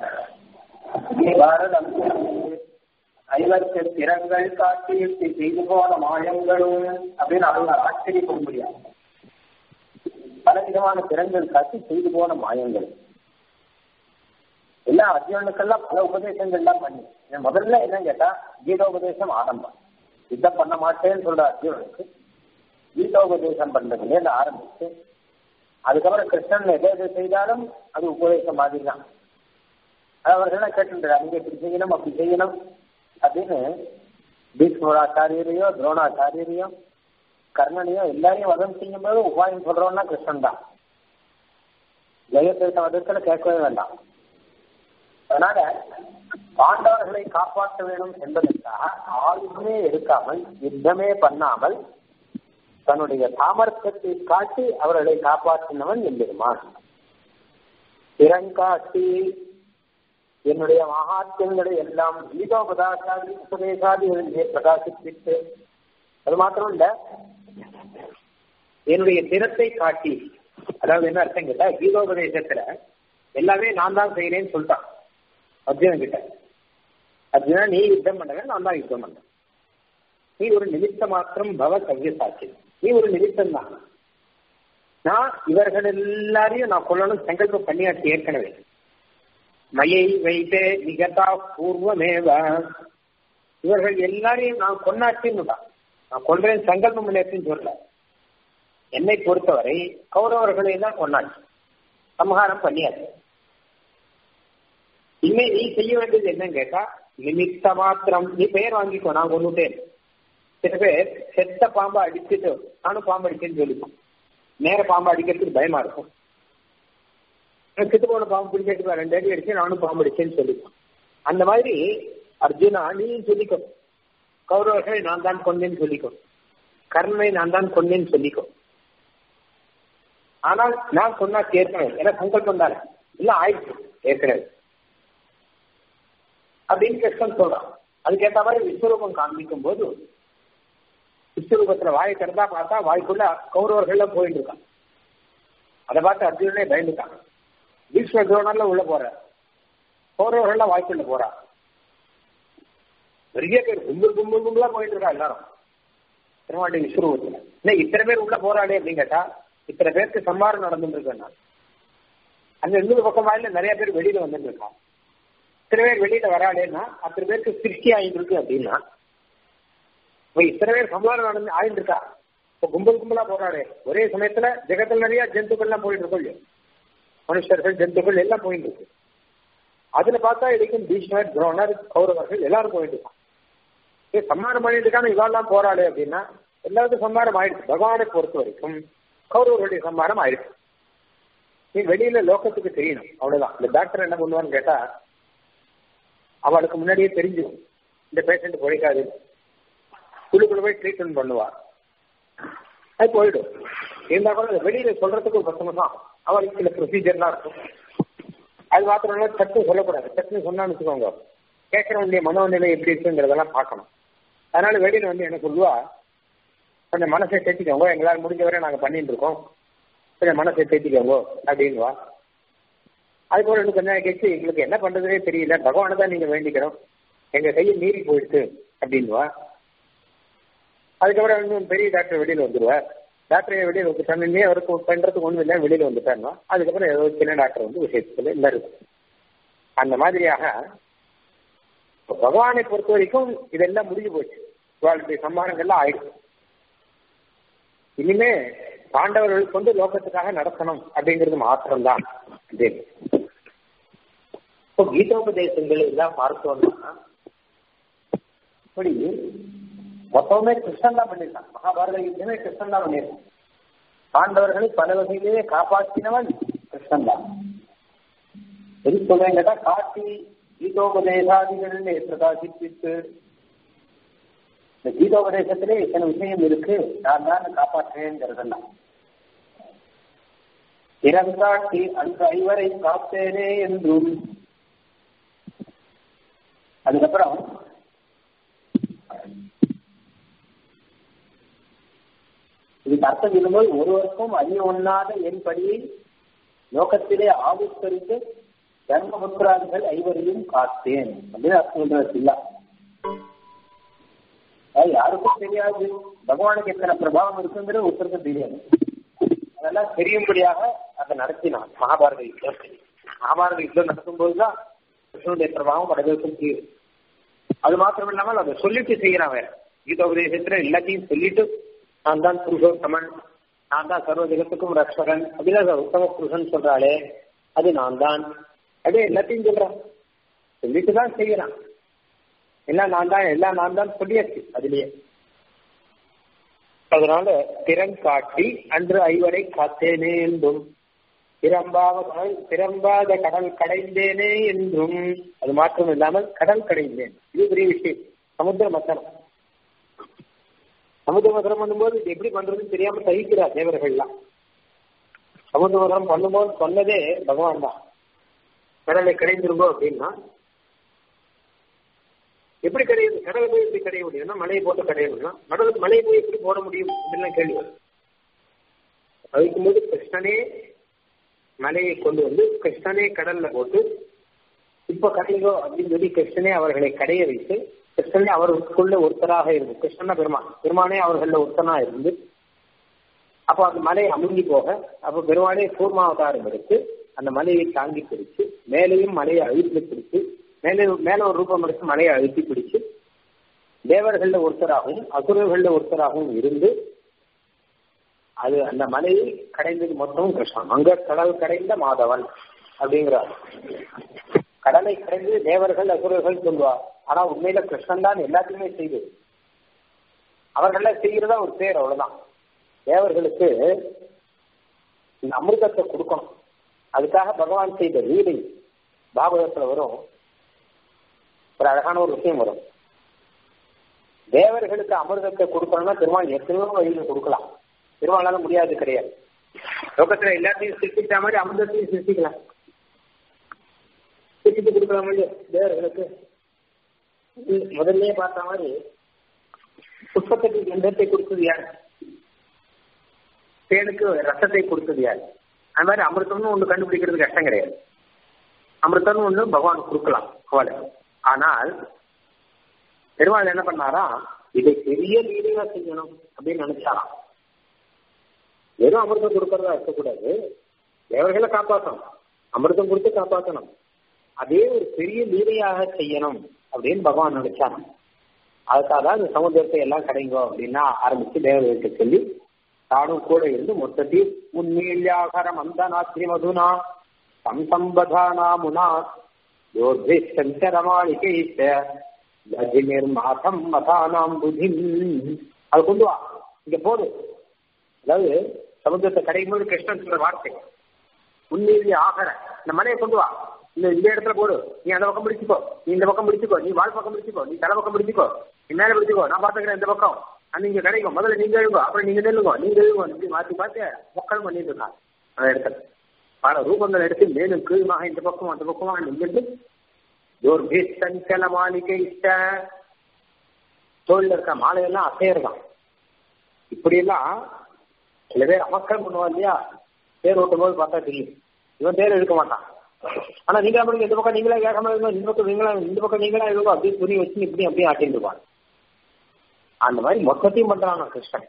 பாரதம் ஐவருக்கு திறங்கள் காட்டி செய்து போன மாயங்களும் அப்படின்னு அவங்க ஆச்சரியப்பட முடியாது பல விதமான திறங்கள் காட்டி செய்து போன மாயங்கள் எல்லா அர்ஜுனனுக்கெல்லாம் பல உபதேசங்கள்லாம் பண்ணி முதல்ல என்ன கேட்டா கீதோபதேசம் ஆரம்பம் யுத்தம் பண்ண மாட்டேன்னு சொல்ற அர்ஜுனனுக்கு கீதோபதேசம் பண்றதுலேருந்து ஆரம்பிச்சு அதுக்கப்புறம் கிருஷ்ணன் எதை எது செய்தாலும் அது உபதேசம் மாதிரி தான் அவர்கள் கேட்டுன்றாரு அங்க இப்படி செய்யணும் அப்படி செய்யணும் அப்படின்னு பீஷ்மராச்சாரியரையோ துரோணாச்சாரியரையோ கர்ணனையோ எல்லாரையும் வதம் செய்யும் போது உபாயம் சொல்றோம்னா கிருஷ்ணன் தான் ஜெயத்திருத்த வதத்துல கேட்கவே வேண்டாம் அதனால பாண்டவர்களை காப்பாற்ற வேண்டும் என்பதற்காக ஆயுதமே எடுக்காமல் யுத்தமே பண்ணாமல் தன்னுடைய சாமர்த்தியத்தை காட்டி அவர்களை காப்பாற்றினவன் எம்பெருமான் திறங்காட்டி என்னுடைய மகாத்தியங்களை எல்லாம் கீதோபதாசாதி உபதேசாதிகளிலே பிரகாசிப்பித்து அது மாத்திரம் இல்ல என்னுடைய திறத்தை காட்டி அதாவது என்ன அர்த்தம் கேட்டா கீதோபதேசத்துல எல்லாமே நான் தான் செய்யறேன்னு சொல்லிட்டான் அர்ஜுனன் கிட்ட அர்ஜுனா நீ யுத்தம் பண்ணவே நான் தான் யுத்தம் பண்ணேன் நீ ஒரு நிமித்த மாத்திரம் பவ கவ்ய சாட்சி நீ ஒரு நிமித்தம் தான் நான் இவர்கள் எல்லாரையும் நான் கொல்லணும் சங்கல்பம் பண்ணியாச்சு ஏற்கனவே மயை வைத்தே நிகதா பூர்வமேவ இவர்கள் எல்லாரையும் நான் கொண்டாச்சுன்னு நான் கொள்றேன் சங்கல்பம் பண்ணியாச்சுன்னு சொல்லல என்னை பொறுத்தவரை கௌரவர்களை தான் கொண்டாச்சு சம்ஹாரம் பண்ணியாச்சு இனிமே நீ செய்ய வேண்டியது என்னன்னு கேட்டா நிமித்த மாத்திரம் நீ பெயர் வாங்கிக்கோ நான் கொண்டுட்டேன் சில பேர் செத்த பாம்பை அடிச்சுட்டு நானும் பாம்பு அடிச்சேன்னு சொல்லிப்போம் நேர பாம்பு அடிக்கிறதுக்கு பயமா இருக்கும் செத்து போன பாம்பு பிடிச்சிட்டு ரெண்டு அடி அடிச்சு நானும் பாம்பு அடிச்சேன்னு சொல்லிப்போம் அந்த மாதிரி அர்ஜுனா நீயும் சொல்லிக்கோ கௌரவர்களை நான் தான் கொண்டேன்னு சொல்லிக்கோ கர்ணனை நான் தான் கொண்டேன்னு சொல்லிக்கோ ஆனால் நான் சொன்னா ஏற்கனவே ஏன்னா சங்கல்பம் தானே இல்ல ஆயிடுச்சு ஏற்கனவே அப்படின்னு கிருஷ்ணன் சொல்றான் அதுக்கேற்ற மாதிரி விஸ்வரூபம் காண்பிக்கும் போது விஸ்வரூபத்துல வாயை திறந்தா பார்த்தா வாய்க்குள்ள கௌரவர்கள்ல போயிட்டு இருக்கான் அதை பார்த்து அர்ஜுனனே பயந்துட்டான் பீஷ்ம துரோணர்ல உள்ள போற கௌரவர்கள்ல வாய்க்குள்ள போறா பெரிய பேர் கும்பல் கும்பல் கும்பலா போயிட்டு இருக்கா எல்லாரும் திருமாட்டி விஸ்வரூபத்துல இன்னும் இத்தனை பேர் உள்ள போராடே அப்படின்னு கேட்டா இத்தனை பேருக்கு சம்மாரம் நடந்துட்டு இருக்கேன் நான் அங்க இன்னொரு பக்கம் வாயில நிறைய பேர் வெளியில வந்துட்டு இருக்கான் இத்தனை பேர் வெளியில வராடேன்னா அத்தனை பேருக்கு சிருஷ்டி ஆயிட்டு இருக்கு அப்படின்னா இப்ப இத்தனை பேர் சம்மாரம் நடந்து ஆயிட்டு இருக்கா இப்ப கும்பல் கும்பலா போராடே ஒரே சமயத்துல ஜெகத்துல நிறைய ஜந்துக்கள்லாம் போயிட்டு இருக்கோம் இல்லையோ மனுஷர்கள் ஜந்துக்கள் எல்லாம் போயிட்டு இருக்கு அதுல பார்த்தா இடைக்கும் பீஷ்மர் துரோணர் கௌரவர்கள் எல்லாரும் போயிட்டு இருக்கான் ஏ சம்மாரம் பண்ணிட்டு இருக்கான இவாள்லாம் போராடு அப்படின்னா எல்லாருக்கும் சம்மாரம் ஆயிடுச்சு பகவானை பொறுத்த வரைக்கும் கௌரவர்களுடைய சம்மாரம் ஆயிடுச்சு நீ வெளியில லோகத்துக்கு தெரியணும் அவ்வளவுதான் இந்த டாக்டர் என்ன பண்ணுவான்னு கேட்டா அவளுக்கு முன்னாடியே தெரிஞ்சிடும் இந்த பேஷண்ட் பிழைக்காது குழுக்குள்ள போய் ட்ரீட்மெண்ட் பண்ணுவா அது போயிடும் இருந்தா கூட வெளியில சொல்றதுக்கு ஒரு பத்து தான் அவளுக்கு சில ப்ரொசீஜர்லாம் இருக்கும் அது மாத்திரம் இல்ல சட்டு சொல்லக்கூடாது சட்டுன்னு சொன்னான்னு வச்சுக்கோங்க கேட்கறவனுடைய மனோநிலை எப்படி இருக்குங்கிறதெல்லாம் பார்க்கணும் அதனால வெளியில வந்து என்ன சொல்லுவா கொஞ்சம் மனசை தேத்திக்கோங்க எங்களால் முடிஞ்ச வரை நாங்க பண்ணிட்டு இருக்கோம் கொஞ்சம் மனசை தேத்திக்கோங்க அப்படின்வா அது போல இன்னும் கொஞ்ச நேரம் கழிச்சு எங்களுக்கு என்ன பண்றதுனே தெரியல பகவானை தான் நீங்க வேண்டிக்கிறோம் எங்க கையை மீறி போயிடுச்சு அப்படின்வா அதுக்கப்புறம் இன்னும் பெரிய டாக்டர் வெளியில வந்துருவார் டாக்டர் வெளியில வந்துட்டாங்க அவருக்கு பண்றதுக்கு ஒண்ணும் இல்லை வெளியில வந்துட்டாருன்னா அதுக்கப்புறம் ஏதோ சின்ன டாக்டர் வந்து விஷயத்துல இல்லை இருக்கு அந்த மாதிரியாக பகவானை பொறுத்த வரைக்கும் இதெல்லாம் முடிஞ்சு போச்சு இவாளுடைய சம்மானங்கள்லாம் ஆயிடுச்சு இனிமே பாண்டவர்கள் கொண்டு லோகத்துக்காக நடத்தணும் அப்படிங்கிறது மாத்திரம்தான் அப்படின்னு இப்போ கீதோபதேசங்கள் எல்லாம் பார்த்தோம்னா இப்படி மொத்தமே கிருஷ்ணன் தான் பண்ணியிருக்கான் மகாபாரத யுத்தமே கிருஷ்ணன் தான் பண்ணியிருக்கான் பாண்டவர்களை பல வகையிலேயே காப்பாற்றினவன் கிருஷ்ணன் தான் எது சொல்றேன் கேட்டா காட்டி கீதோபதேசாதிகளிலே பிரகாசிப்பித்து இந்த கீதோபதேசத்திலே இத்தனை விஷயம் இருக்கு நான் தான் காப்பாற்றேங்கிறதெல்லாம் இறங்காட்டி அந்த ஐவரை காத்தேனே என்றும் அதுக்கப்புறம் இதுக்கு அர்த்தம் சொல்லும்போது ஒருவருக்கும் அறிய ஒண்ணாத என் படியை லோகத்திலே ஆவிஸ்கரித்து தர்மபுத்திராதிகள் ஐவரையும் காத்தேன் அப்படின்னு அர்த்தம் சொல்றது இல்ல அது யாருக்கும் தெரியாது பகவானுக்கு எத்தனை பிரபாவம் இருக்குங்கிறது ஒருத்தருக்கும் தெரியாது அதெல்லாம் தெரியும்படியாக அதை நடத்தினான் மகாபாரத யுத்தம் மகாபாரத யுத்தம் நடக்கும்போதுதான் கிருஷ்ணனுடைய பிரபாவம் வடகிழக்கும் தீரும் அது மாத்திரம் இல்லாமல் அதை சொல்லிட்டு செய்யறான் வேற கீதோபதேசத்துல எல்லாத்தையும் சொல்லிட்டு நான் தான் புருஷோத்தமன் நான் தான் சர்வ ஜெகத்துக்கும் ரக்ஷகன் அப்படின்னா உத்தம புருஷன் சொல்றாளே அது நான் தான் அப்படியே எல்லாத்தையும் சொல்றான் சொல்லிட்டு தான் செய்யறான் எல்லாம் நான் தான் எல்லாம் நான் தான் சொல்லியாச்சு அதுலயே அதனால திறன் காட்டி அன்று ஐவரை காத்தேனே என்றும் திறம்பாத கடல் திறம்பாத கடல் கடைந்தேனே என்றும் அது மாற்றம் இல்லாமல் கடல் கடைந்தேன் இது பெரிய விஷயம் சமுத்திர மத்தனம் சமுத்திர மதனம் பண்ணும்போது இது எப்படி பண்றதுன்னு தெரியாம தவிக்கிறார் தேவர்கள்லாம் சமுத்திர மதனம் பண்ணும்போது சொன்னதே பகவான் தான் கடலை கடைந்திருங்கோ அப்படின்னா எப்படி கடையுது கடலை போய் எப்படி கடைய முடியும்னா மலையை போட்டு கடைய முடியும் கடலுக்கு மலையை போய் எப்படி போட முடியும் அப்படின்லாம் கேள்வி வரும் போது கிருஷ்ணனே மலையை கொண்டு வந்து கிருஷ்ணனே கடல்ல போட்டு இப்ப கடைங்கோ அப்படின்னு சொல்லி கிருஷ்ணனே அவர்களை கடைய வைத்து கிருஷ்ணனே அவர்களுக்குள்ள ஒருத்தராக இருந்து கிருஷ்ணன பெருமான் பெருமானே அவர்கள ஒருத்தனா இருந்து அப்போ அந்த மலை அமுங்கி போக அப்போ பெருமானே கூர்மாவதாரம் எடுத்து அந்த மலையை தாங்கி பிடிச்சு மேலேயும் மலையை அழுத்தி பிடிச்சு மேலே மேல ஒரு ரூபம் எடுத்து மலையை அழுத்தி பிடிச்சு தேவர்கள்ல ஒருத்தராகவும் அசுரர்கள்ல ஒருத்தராகவும் இருந்து அது அந்த மலையை கடைந்தது மொத்தமும் கிருஷ்ணன் அங்க கடல் கடைந்த மாதவன் அப்படிங்கிறார் கடலை கடைந்து தேவர்கள் அசுரர்கள் சொல்லுவார் ஆனா உண்மையில கிருஷ்ணன் தான் எல்லாத்தையுமே செய்தது அவர்கள செய்யறதா ஒரு பேர் அவ்வளவுதான் தேவர்களுக்கு இந்த அமிர்தத்தை கொடுக்கணும் அதுக்காக பகவான் செய்த வீடு பாகவதத்துல வரும் ஒரு அழகான ஒரு விஷயம் வரும் தேவர்களுக்கு அமிர்தத்தை கொடுக்கணும்னா பெருமாள் எத்தனையோ வழியில கொடுக்கலாம் பெருமாளால முடியாது கிடையாது லோகத்துல எல்லாத்தையும் சிருஷ்டிச்ச மாதிரி அமிர்தத்தையும் சிருஷ்டிக்கலாம் சிருஷ்டித்து கொடுக்கலாம் இல்லையோ தேவர்களுக்கு முதல்ல பார்த்த மாதிரி புஷ்பத்துக்கு கந்தத்தை கொடுத்தது யார் தேனுக்கு ரசத்தை கொடுத்தது யார் அது மாதிரி அமிர்தம்னு ஒண்ணு கண்டுபிடிக்கிறது கஷ்டம் கிடையாது அமிர்தம்னு ஒண்ணு பகவான் கொடுக்கலாம் அவளை ஆனால் பெருமாள் என்ன பண்ணாரா இதை பெரிய லீலையா செய்யணும் அப்படின்னு நினைச்சாராம் வெறும் அமிர்தம் கொடுக்கறதா இருக்கக்கூடாது தேவர்களை காப்பாற்றணும் அமிர்தம் கொடுத்து காப்பாற்றணும் அதே ஒரு பெரிய லீலையாக செய்யணும் அப்படின்னு பகவான் நினைச்சாராம் அதுக்காக தான் இந்த சமுத்திரத்தை எல்லாம் கிடைங்கோ அப்படின்னா ஆரம்பிச்சு தேவர்களுக்கு சொல்லி தானும் கூட இருந்து மொத்தத்தில் உன்மீழ்யாகரம் அந்த நாத்திரி மதுனா சம்பதானா முனா யோர்தி சஞ்சரமாளிகைத்த கஜினிர்மாதம் மதானாம் புதிம் அது கொண்டு வா இங்க போடு அதாவது சமுத்திரத்தை கடையும் போது கிருஷ்ணன் சொல்ற வார்த்தை உண்மையிலேயே ஆகர இந்த மலையை கொண்டு வா இந்த இந்த இடத்துல போடு நீ அந்த பக்கம் பிடிச்சிக்கோ நீ இந்த பக்கம் பிடிச்சிக்கோ நீ வாழ் பக்கம் பிடிச்சிக்கோ நீ தலை பக்கம் பிடிச்சிக்கோ நீ மேல பிடிச்சிக்கோ நான் பாத்துக்கிறேன் இந்த பக்கம் நீங்க கிடைக்கும் முதல்ல நீங்க எழுங்கோ அப்புறம் நீங்க நெல்லுங்க நீங்க எழுங்கோ இப்படி மாத்தி பார்த்து மக்கள் பண்ணிட்டு இருக்காங்க அந்த இடத்துல பல ரூபங்கள் எடுத்து மேலும் கீழுமாக இந்த பக்கம் அந்த பக்கமா நின்றுட்டு தோர்பி சஞ்சல மாளிகை தோல்ல இருக்க மாலையெல்லாம் அசையறதான் இப்படியெல்லாம் சில பேர் அமக்கல் பண்ணுவான் இல்லையா தேர் ஓட்டும் போது பார்த்தா தெரியும் இவன் தேர் எடுக்க மாட்டான் ஆனா நீங்க அப்படி இந்த பக்கம் நீங்களா வேகமா இருந்தோம் இந்த பக்கம் நீங்களா இந்த பக்கம் நீங்களா இருக்கோ அப்படியே துணி வச்சு இப்படி அப்படியே ஆட்டிட்டு இருப்பான் அந்த மாதிரி மொத்தத்தையும் பண்றான் கிருஷ்ணன்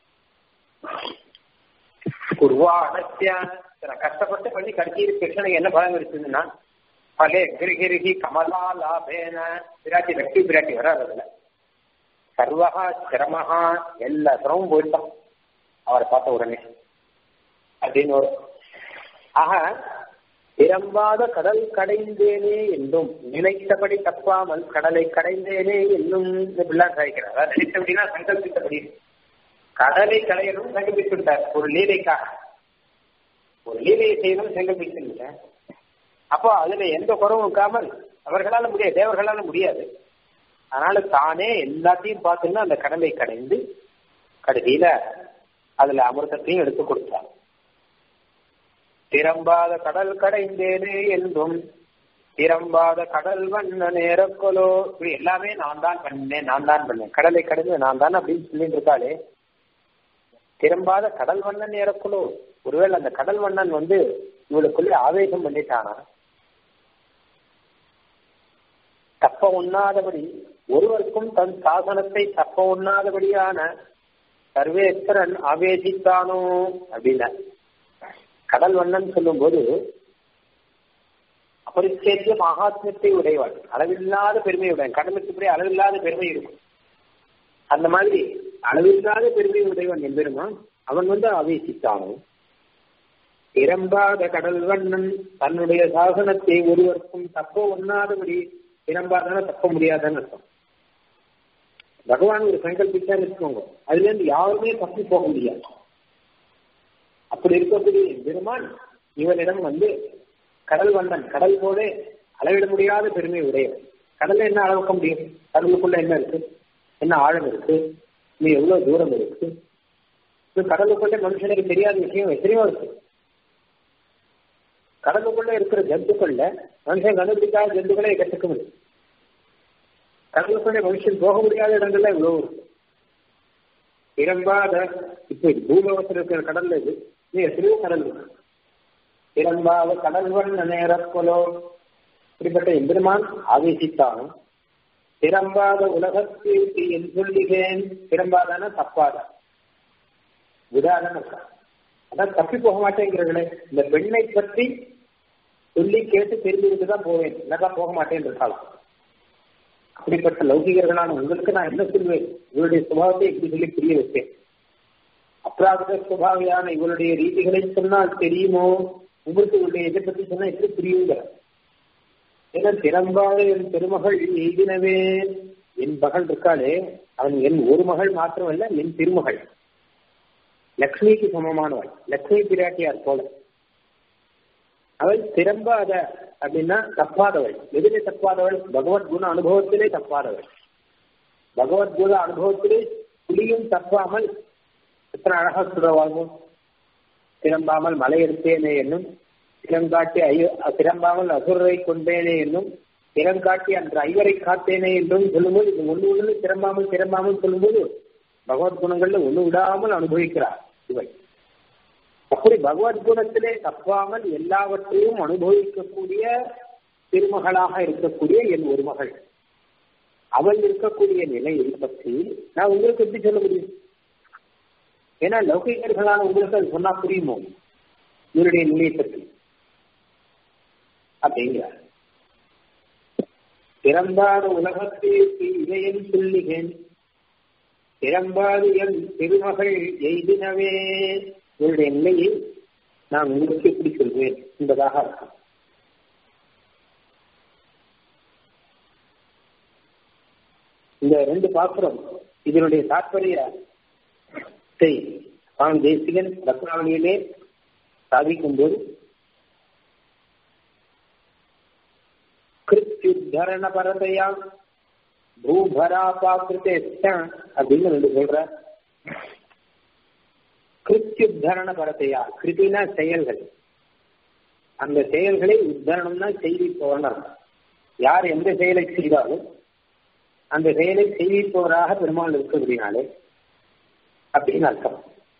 குருவாடத்திய கஷ்டப்பட்டு பண்ணி கடைசி கிருஷ்ணனுக்கு என்ன பலம் இருக்குதுன்னா பலே கிரிகிரிகி கமலா லாபேன பிராட்டி லட்சுமி பிராட்டி வராது அதுல சர்வகா சிரமஹா எல்லா சிரமமும் போயிட்டான் அவரை பார்த்த உடனே அப்படின்னு ஒரு ஆக திறம்பாத கடல் கடைந்தேனே என்றும் நினைத்தபடி தப்பாமல் கடலை கடைந்தேனே என்னும் இந்த பிள்ளார் சாய்க்கிறார் அதாவது நினைத்தபடினா சங்கல்பித்தபடி கடலை கடையணும் சங்கல்பித்து விட்டார் ஒரு லீலைக்காக ஒரு லீலையை செய்யணும் சங்கல்பித்து அப்போ அதுல எந்த குறவும் இருக்காமல் அவர்களால முடியாது தேவர்களால முடியாது அதனால தானே எல்லாத்தையும் பார்த்துன்னா அந்த கடலை கடைந்து கடைசியில அதுல அமிர்தத்தையும் எடுத்து கொடுத்தார் திறம்பாத கடல் கடைந்தேனே என்றும் திறம்பாத கடல் வண்ண நேரக்கொலோ இப்படி எல்லாமே நான் தான் பண்ணேன் நான் தான் பண்ணேன் கடலை கடைந்து நான் தான் அப்படின்னு சொல்லிட்டு இருக்காளே திரும்பாத கடல் வண்ணன் ஏறக்குழு ஒருவேளை அந்த கடல் வண்ணன் வந்து இவளுக்குள்ள ஆவேசம் பண்ணிட்டானா தப்ப உண்ணாதபடி ஒருவருக்கும் தன் சாசனத்தை தப்ப உண்ணாதபடியான சர்வேஸ்வரன் ஆவேசித்தானோ அப்படின்னா கடல் வண்ணன் சொல்லும் போது அபரிச்சேத்திய மகாத்மியத்தை உடையவன் அளவில்லாத பெருமை உடையவன் கடலுக்கு இப்படி அளவில்லாத பெருமை இருக்கும் அந்த மாதிரி அளவில்லாத பெருமை உடையவன் என்பெருமான் அவன் வந்து ஆவேசித்தானோ இறம்பாத கடல் வண்ணன் தன்னுடைய சாசனத்தை ஒருவருக்கும் தப்ப ஒண்ணாதபடி இறம்பாதான தப்ப முடியாதுன்னு அர்த்தம் பகவான் ஒரு சங்கல்பிச்சான்னு வச்சுக்கோங்க அதுல இருந்து யாருமே தப்பி போக முடியாது அப்படி இருக்கக்கூடிய பெருமான் இவனிடம் வந்து கடல் வண்ணன் கடல் போல அளவிட முடியாத பெருமை உடையவன் கடல்ல என்ன அளவுக்க முடியும் கடலுக்குள்ள என்ன இருக்கு என்ன ஆழம் இருக்கு இன்னும் எவ்வளவு தூரம் இருக்கு இது கடலுக்குள்ள மனுஷனுக்கு தெரியாத விஷயம் எத்தனையோ இருக்கு கடலுக்குள்ள இருக்கிற ஜந்துக்கள்ல மனுஷன் கண்டுபிடிக்காத ஜந்துக்களை கற்றுக்க முடியும் கடலுக்குள்ள மனுஷன் போக முடியாத இடங்கள்ல இவ்வளவு இருக்கு இறம்பாத இப்ப பூலோகத்தில் இருக்கிற கடல்ல இது இது எத்தனையோ கடல் இருக்கு இறம்பாத கடல்வன் நேரக்கொலோ இப்படிப்பட்ட எம்பெருமான் ஆவேசித்தானும் திறம்பாத உலகத்திற்கு என் சொல்லுகிறேன் திறம்பாதான தப்பாத விடாதன்னு இருக்கா அதான் தப்பி போக மாட்டேங்கிறீங்களே இந்த பெண்ணை பற்றி சொல்லி கேட்டு தெரிஞ்சுக்கிட்டு தான் போவேன் இல்லக்கா போக மாட்டேன் இருக்கலாம் அப்படிப்பட்ட லௌகிகர்களான உங்களுக்கு நான் என்ன சொல்வேன் இவருடைய சுபாவத்தை எப்படி சொல்லி புரிய வைப்பேன் அப்ராகிருத சுபாவியான இவருடைய ரீதிகளை சொன்னால் தெரியுமோ உங்களுக்கு இவருடைய இதை பற்றி சொன்னா எப்படி புரியுங்க ஏன்னா திறம்பாத என் பெருமகள் எய்தினவே என் மகள் இருக்காளே அவன் என் ஒரு மகள் மாத்திரமல்ல என் திருமகள் லக்ஷ்மிக்கு சமமானவள் லக்ஷ்மி பிராட்டியார் போல அவள் திறம்பாத அப்படின்னா தப்பாதவள் எதிலே தப்பாதவள் பகவத் குண அனுபவத்திலே தப்பாதவள் பகவத் குண அனுபவத்திலே புலியும் தப்பாமல் எத்தனை அழகா சொல்றவாகும் திறம்பாமல் மலை எடுத்தேனே என்னும் திறங்காட்டி ஐய திறம்பாமல் அசுரரை கொண்டேனே என்னும் திறங்காட்டி அன்று ஐவரை காத்தேனே என்றும் சொல்லும்போது இது ஒண்ணு ஒண்ணு திறம்பாமல் திறம்பாமல் சொல்லும்போது பகவத் குணங்கள்ல ஒண்ணு விடாமல் அனுபவிக்கிறார் இவள் அப்படி பகவத் குணத்திலே தப்பாமல் எல்லாவற்றையும் அனுபவிக்கக்கூடிய திருமகளாக இருக்கக்கூடிய என் ஒரு மகள் அவள் இருக்கக்கூடிய நிலையை பற்றி நான் உங்களுக்கு எப்படி சொல்ல முடியும் ஏன்னா லௌகிகர்களான உங்களுக்கு அது சொன்னா புரியுமோ இவருடைய நிலையை பற்றி அப்படிங்கிறார் திறந்தாத உலகத்திற்கு இதையும் சொல்லுகிறேன் திறம்பாது என் திருமகள் எய்தினவே இவருடைய நிலையை நான் உங்களுக்கு எப்படி சொல்வேன் என்பதாக இருக்கும் இந்த ரெண்டு பாத்திரம் இதனுடைய தாற்பயத்தை சுவாமி தேசிகன் ரத்னாவளியிலே சாதிக்கும் போது கிருத்யுத்தரண பரதையா பூபராபாக்கிருத்தே அப்படின்னு ரெண்டு சொல்ற கிருத்யுத்தரண பரத்தையா கிருத்தினா செயல்கள் அந்த செயல்களை உத்தரணம்னா செய்விப்பவன் யார் எந்த செயலை செய்தாலும் அந்த செயலை செய்விப்பவராக பெருமாள் இருக்கிறதுனாலே அப்படின்னு அர்த்தம்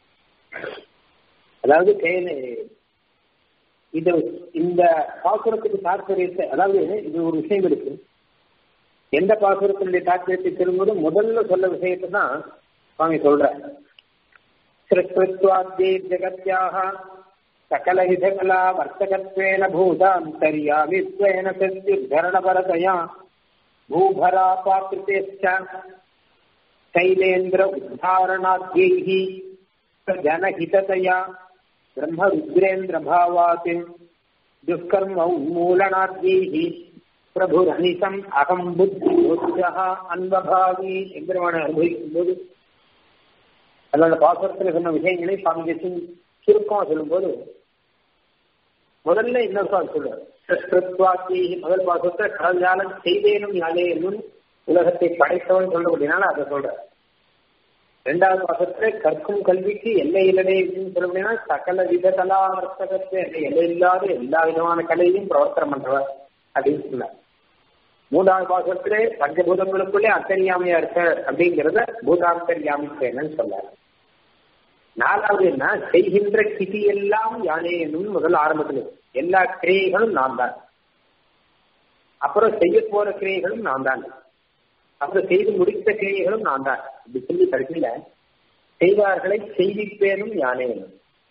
அதாவது செயல் இது இந்த பாசுரத்துக்கு தாற்பயத்தை அதாவது இது ஒரு விஷயம் இருக்கு எந்த பாசுரத்தினுடைய தாற்பயத்தை சொல்லும்போது முதல்ல சொல்ல விஷயத்தை தான் சுவாமி சொல்ற சృత్వాద్యై జగత్యాः సకలవిధకలా వర్తకత్వేన భూతాంతర్యామిత్వేన సత్యుద్ధరణపరతయా భూభరాపాకృతేశ్చ శైలేంద్ర ఉద్ధారణాద్యైः జనహితతయా బ్రహ్మరుద్రేంద్రభావాత్ దుష్కర్మ ఉన్మూలనాద్యైः பிரபுரனிசம் அகம் புத்தி அன்பபாவி எம்பெருமான அனுபவிக்கும் போது அதோட பாசுரத்தில் சொன்ன விஷயங்களை சுவாமி தேசின் சுருக்கமா சொல்லும்போது முதல்ல இன்னொரு சார் சொல்லுவார் முதல் பாசுரத்தை கடல் ஞானம் செய்தேனும் யாழே என்னும் உலகத்தை படைத்தவன் சொல்ல அப்படின்னால அதை சொல்ற ரெண்டாவது பாசத்துல கற்கும் கல்விக்கு எல்லை இல்லடே அப்படின்னு சொல்ல அப்படின்னா சகல வித கலா வர்த்தகத்தை எல்லை இல்லாத எல்லா விதமான கலையும் பிரவர்த்தனம் பண்றவர் அப்படின்னு சொன்னார் மூன்றாவது பாசத்திலே பஞ்சபூதங்களுக்குள்ளே அத்தரியாமையா இருக்க அப்படிங்கிறத பூதாந்தரியாமித்தேன்னு சொன்னார் நாலாவது என்ன செய்கின்ற கிதி எல்லாம் யானே என்னும் முதல் ஆரம்பத்தில் இருக்கு. எல்லா கிரியைகளும் நான் தான் அப்புறம் செய்ய போற கிரியைகளும் நான் தான் அப்புறம் செய்து முடித்த கிரியைகளும் நான் தான் இப்படி சொல்லி கடைசியில செய்வார்களை செய்விப்பேனும் யானே என்னும்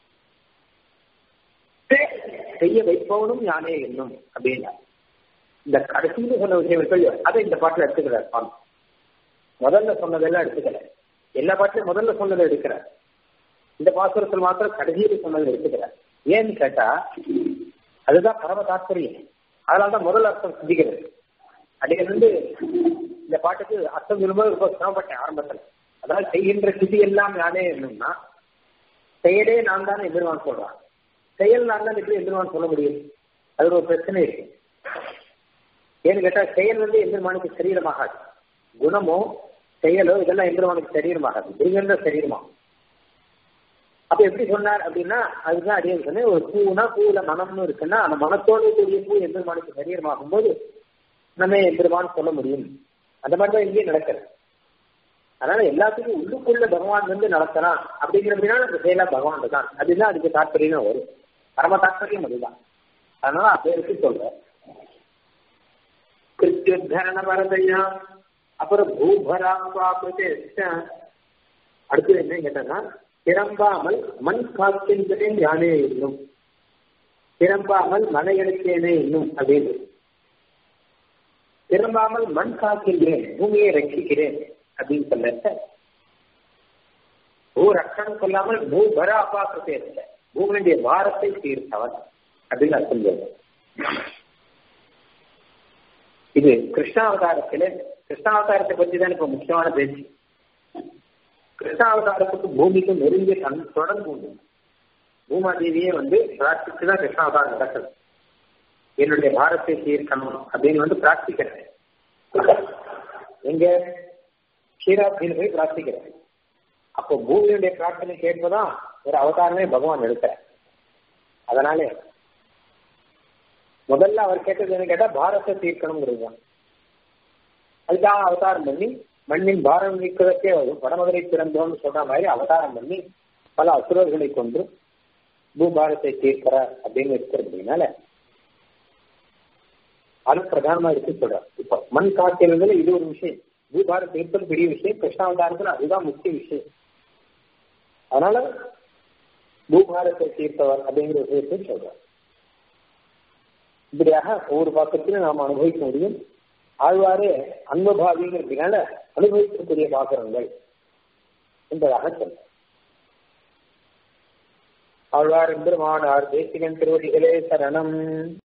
செய்ய வைப்பவனும் யானே என்னும் அப்படின்னா இந்த கடைசியில் சொன்ன விஷயங்கள் அதை இந்த பாட்டுல எடுத்துக்கிறார் சுவாமி முதல்ல சொன்னதெல்லாம் எடுத்துக்கல எல்லா பாட்டிலும் முதல்ல சொன்னதை எடுக்கிறார் இந்த பாசுரத்தில் மாத்திரம் கடைசியில் சொன்னதை எடுத்துக்கிறார் ஏன்னு கேட்டா அதுதான் பரம தாற்பயம் அதனாலதான் முதல் அர்த்தம் சிந்திக்கிறது அப்படியே வந்து இந்த பாட்டுக்கு அர்த்தம் சொல்லும்போது ரொம்ப சிரமப்பட்டேன் ஆரம்பத்தில் அதாவது செய்கின்ற சிதி எல்லாம் யானே என்னன்னா செயலே நான் தானே எதிர்வான் சொல்றான் செயல் நான் தான் எப்படி எந்திரமான் சொல்ல முடியும் அது ஒரு பிரச்சனை இருக்கு ஏன்னு கேட்டா செயல் வந்து எந்திரமானுக்கு சரீரமாகாது குணமோ செயலோ இதெல்லாம் எந்திரமானுக்கு சரீரமாகாது துர்கந்த சரீரமாகும் அப்ப எப்படி சொன்னார் அப்படின்னா அதுதான் அடியே சொன்னேன் ஒரு பூனா பூவுல மனம்னு இருக்குன்னா அந்த மனத்தோடு கூடிய பூ எந்திரமானுக்கு சரீரமாகும் போது நம்ம எந்திரமான் சொல்ல முடியும் அந்த மாதிரி தான் இங்கேயே நடக்கிறது அதனால எல்லாத்துக்கும் உள்ளுக்குள்ள பகவான் வந்து நடத்தலாம் அப்படிங்கிறதுனால அந்த செயலா பகவான் தான் அதுதான் அதுக்கு தாற்பயம் வரும் பரம தாற்பயம் அதுதான் அதனால அப்பேருக்கு சொல்ற கிருத்தியுத்தரண வரதையா அப்புறம் பூபராத்வாபத்தே அடுத்தது என்ன கேட்டா திறம்பாமல் மண் காக்கின்றேன் யானே இன்னும் திறம்பாமல் மனை எடுத்தேனே இன்னும் அப்படின்னு திரும்பாமல் மண் காக்கின்றேன் பூமியை ரட்சிக்கிறேன் அப்படின்னு சொல்ல பூ ரட்சணம் சொல்லாமல் பூ பர அபாசத்தை இல்லை பூமியுடைய பாரத்தை தீர்த்தவன் அப்படின்னு அர்த்தம் சொல்லுவோம் இது கிருஷ்ணாவதாரத்திலே கிருஷ்ணாவதாரத்தை பற்றி தான் இப்ப முக்கியமான பேச்சு கிருஷ்ணாவதாரத்துக்கு பூமிக்கு நெருங்கிய தன் தொடர்பு உண்டு பூமாதேவியே வந்து பிரார்த்திச்சு தான் கிருஷ்ணாவதாரம் நடக்குது என்னுடைய பாரத்தை தீர்க்கணும் அப்படின்னு வந்து பிரார்த்திக்கிறேன் எங்க க்ஷீராப்தியில் போய் பிரார்த்திக்கிறேன் அப்போ பூமியுடைய பிரார்த்தனை கேட்பதான் ஒரு அவதாரமே பகவான் எடுக்கிறார் அதனாலே முதல்ல அவர் கேட்டது என்ன கேட்டா பாரத்தை தீர்க்கணுங்கிறது தான் அதுக்காக அவதாரம் பண்ணி மண்ணின் பாரம் நீக்குவதற்கே வடமதுரை பிறந்தோம்னு சொல்ற மாதிரி அவதாரம் பண்ணி பல அசுரர்களை கொண்டு பூபாரத்தை தீர்க்கிறார் அப்படின்னு இருக்கிறதுனால அது பிரதானமா இருக்கு சொல்றார் இப்போ மண் காக்கிறதுல இது ஒரு விஷயம் பூபாரத் தீர்ப்பது பெரிய விஷயம் கிருஷ்ணாவதாரத்துல அதுதான் முக்கிய விஷயம் அதனால பூபாரத்தை தீர்த்தவர் அப்படிங்கிற விஷயத்தை சொல்றார் இப்படியாக ஒவ்வொரு பாத்திரத்திலும் நாம் அனுபவிக்க முடியும் ஆழ்வாரே அன்பபாவிங்கிறதுனால அனுபவிக்கக்கூடிய பாசுரங்கள் என்பதாக சொல்ற ஆழ்வார் எம்பெருமானார் தேசிகன் திருவடிகளே சரணம்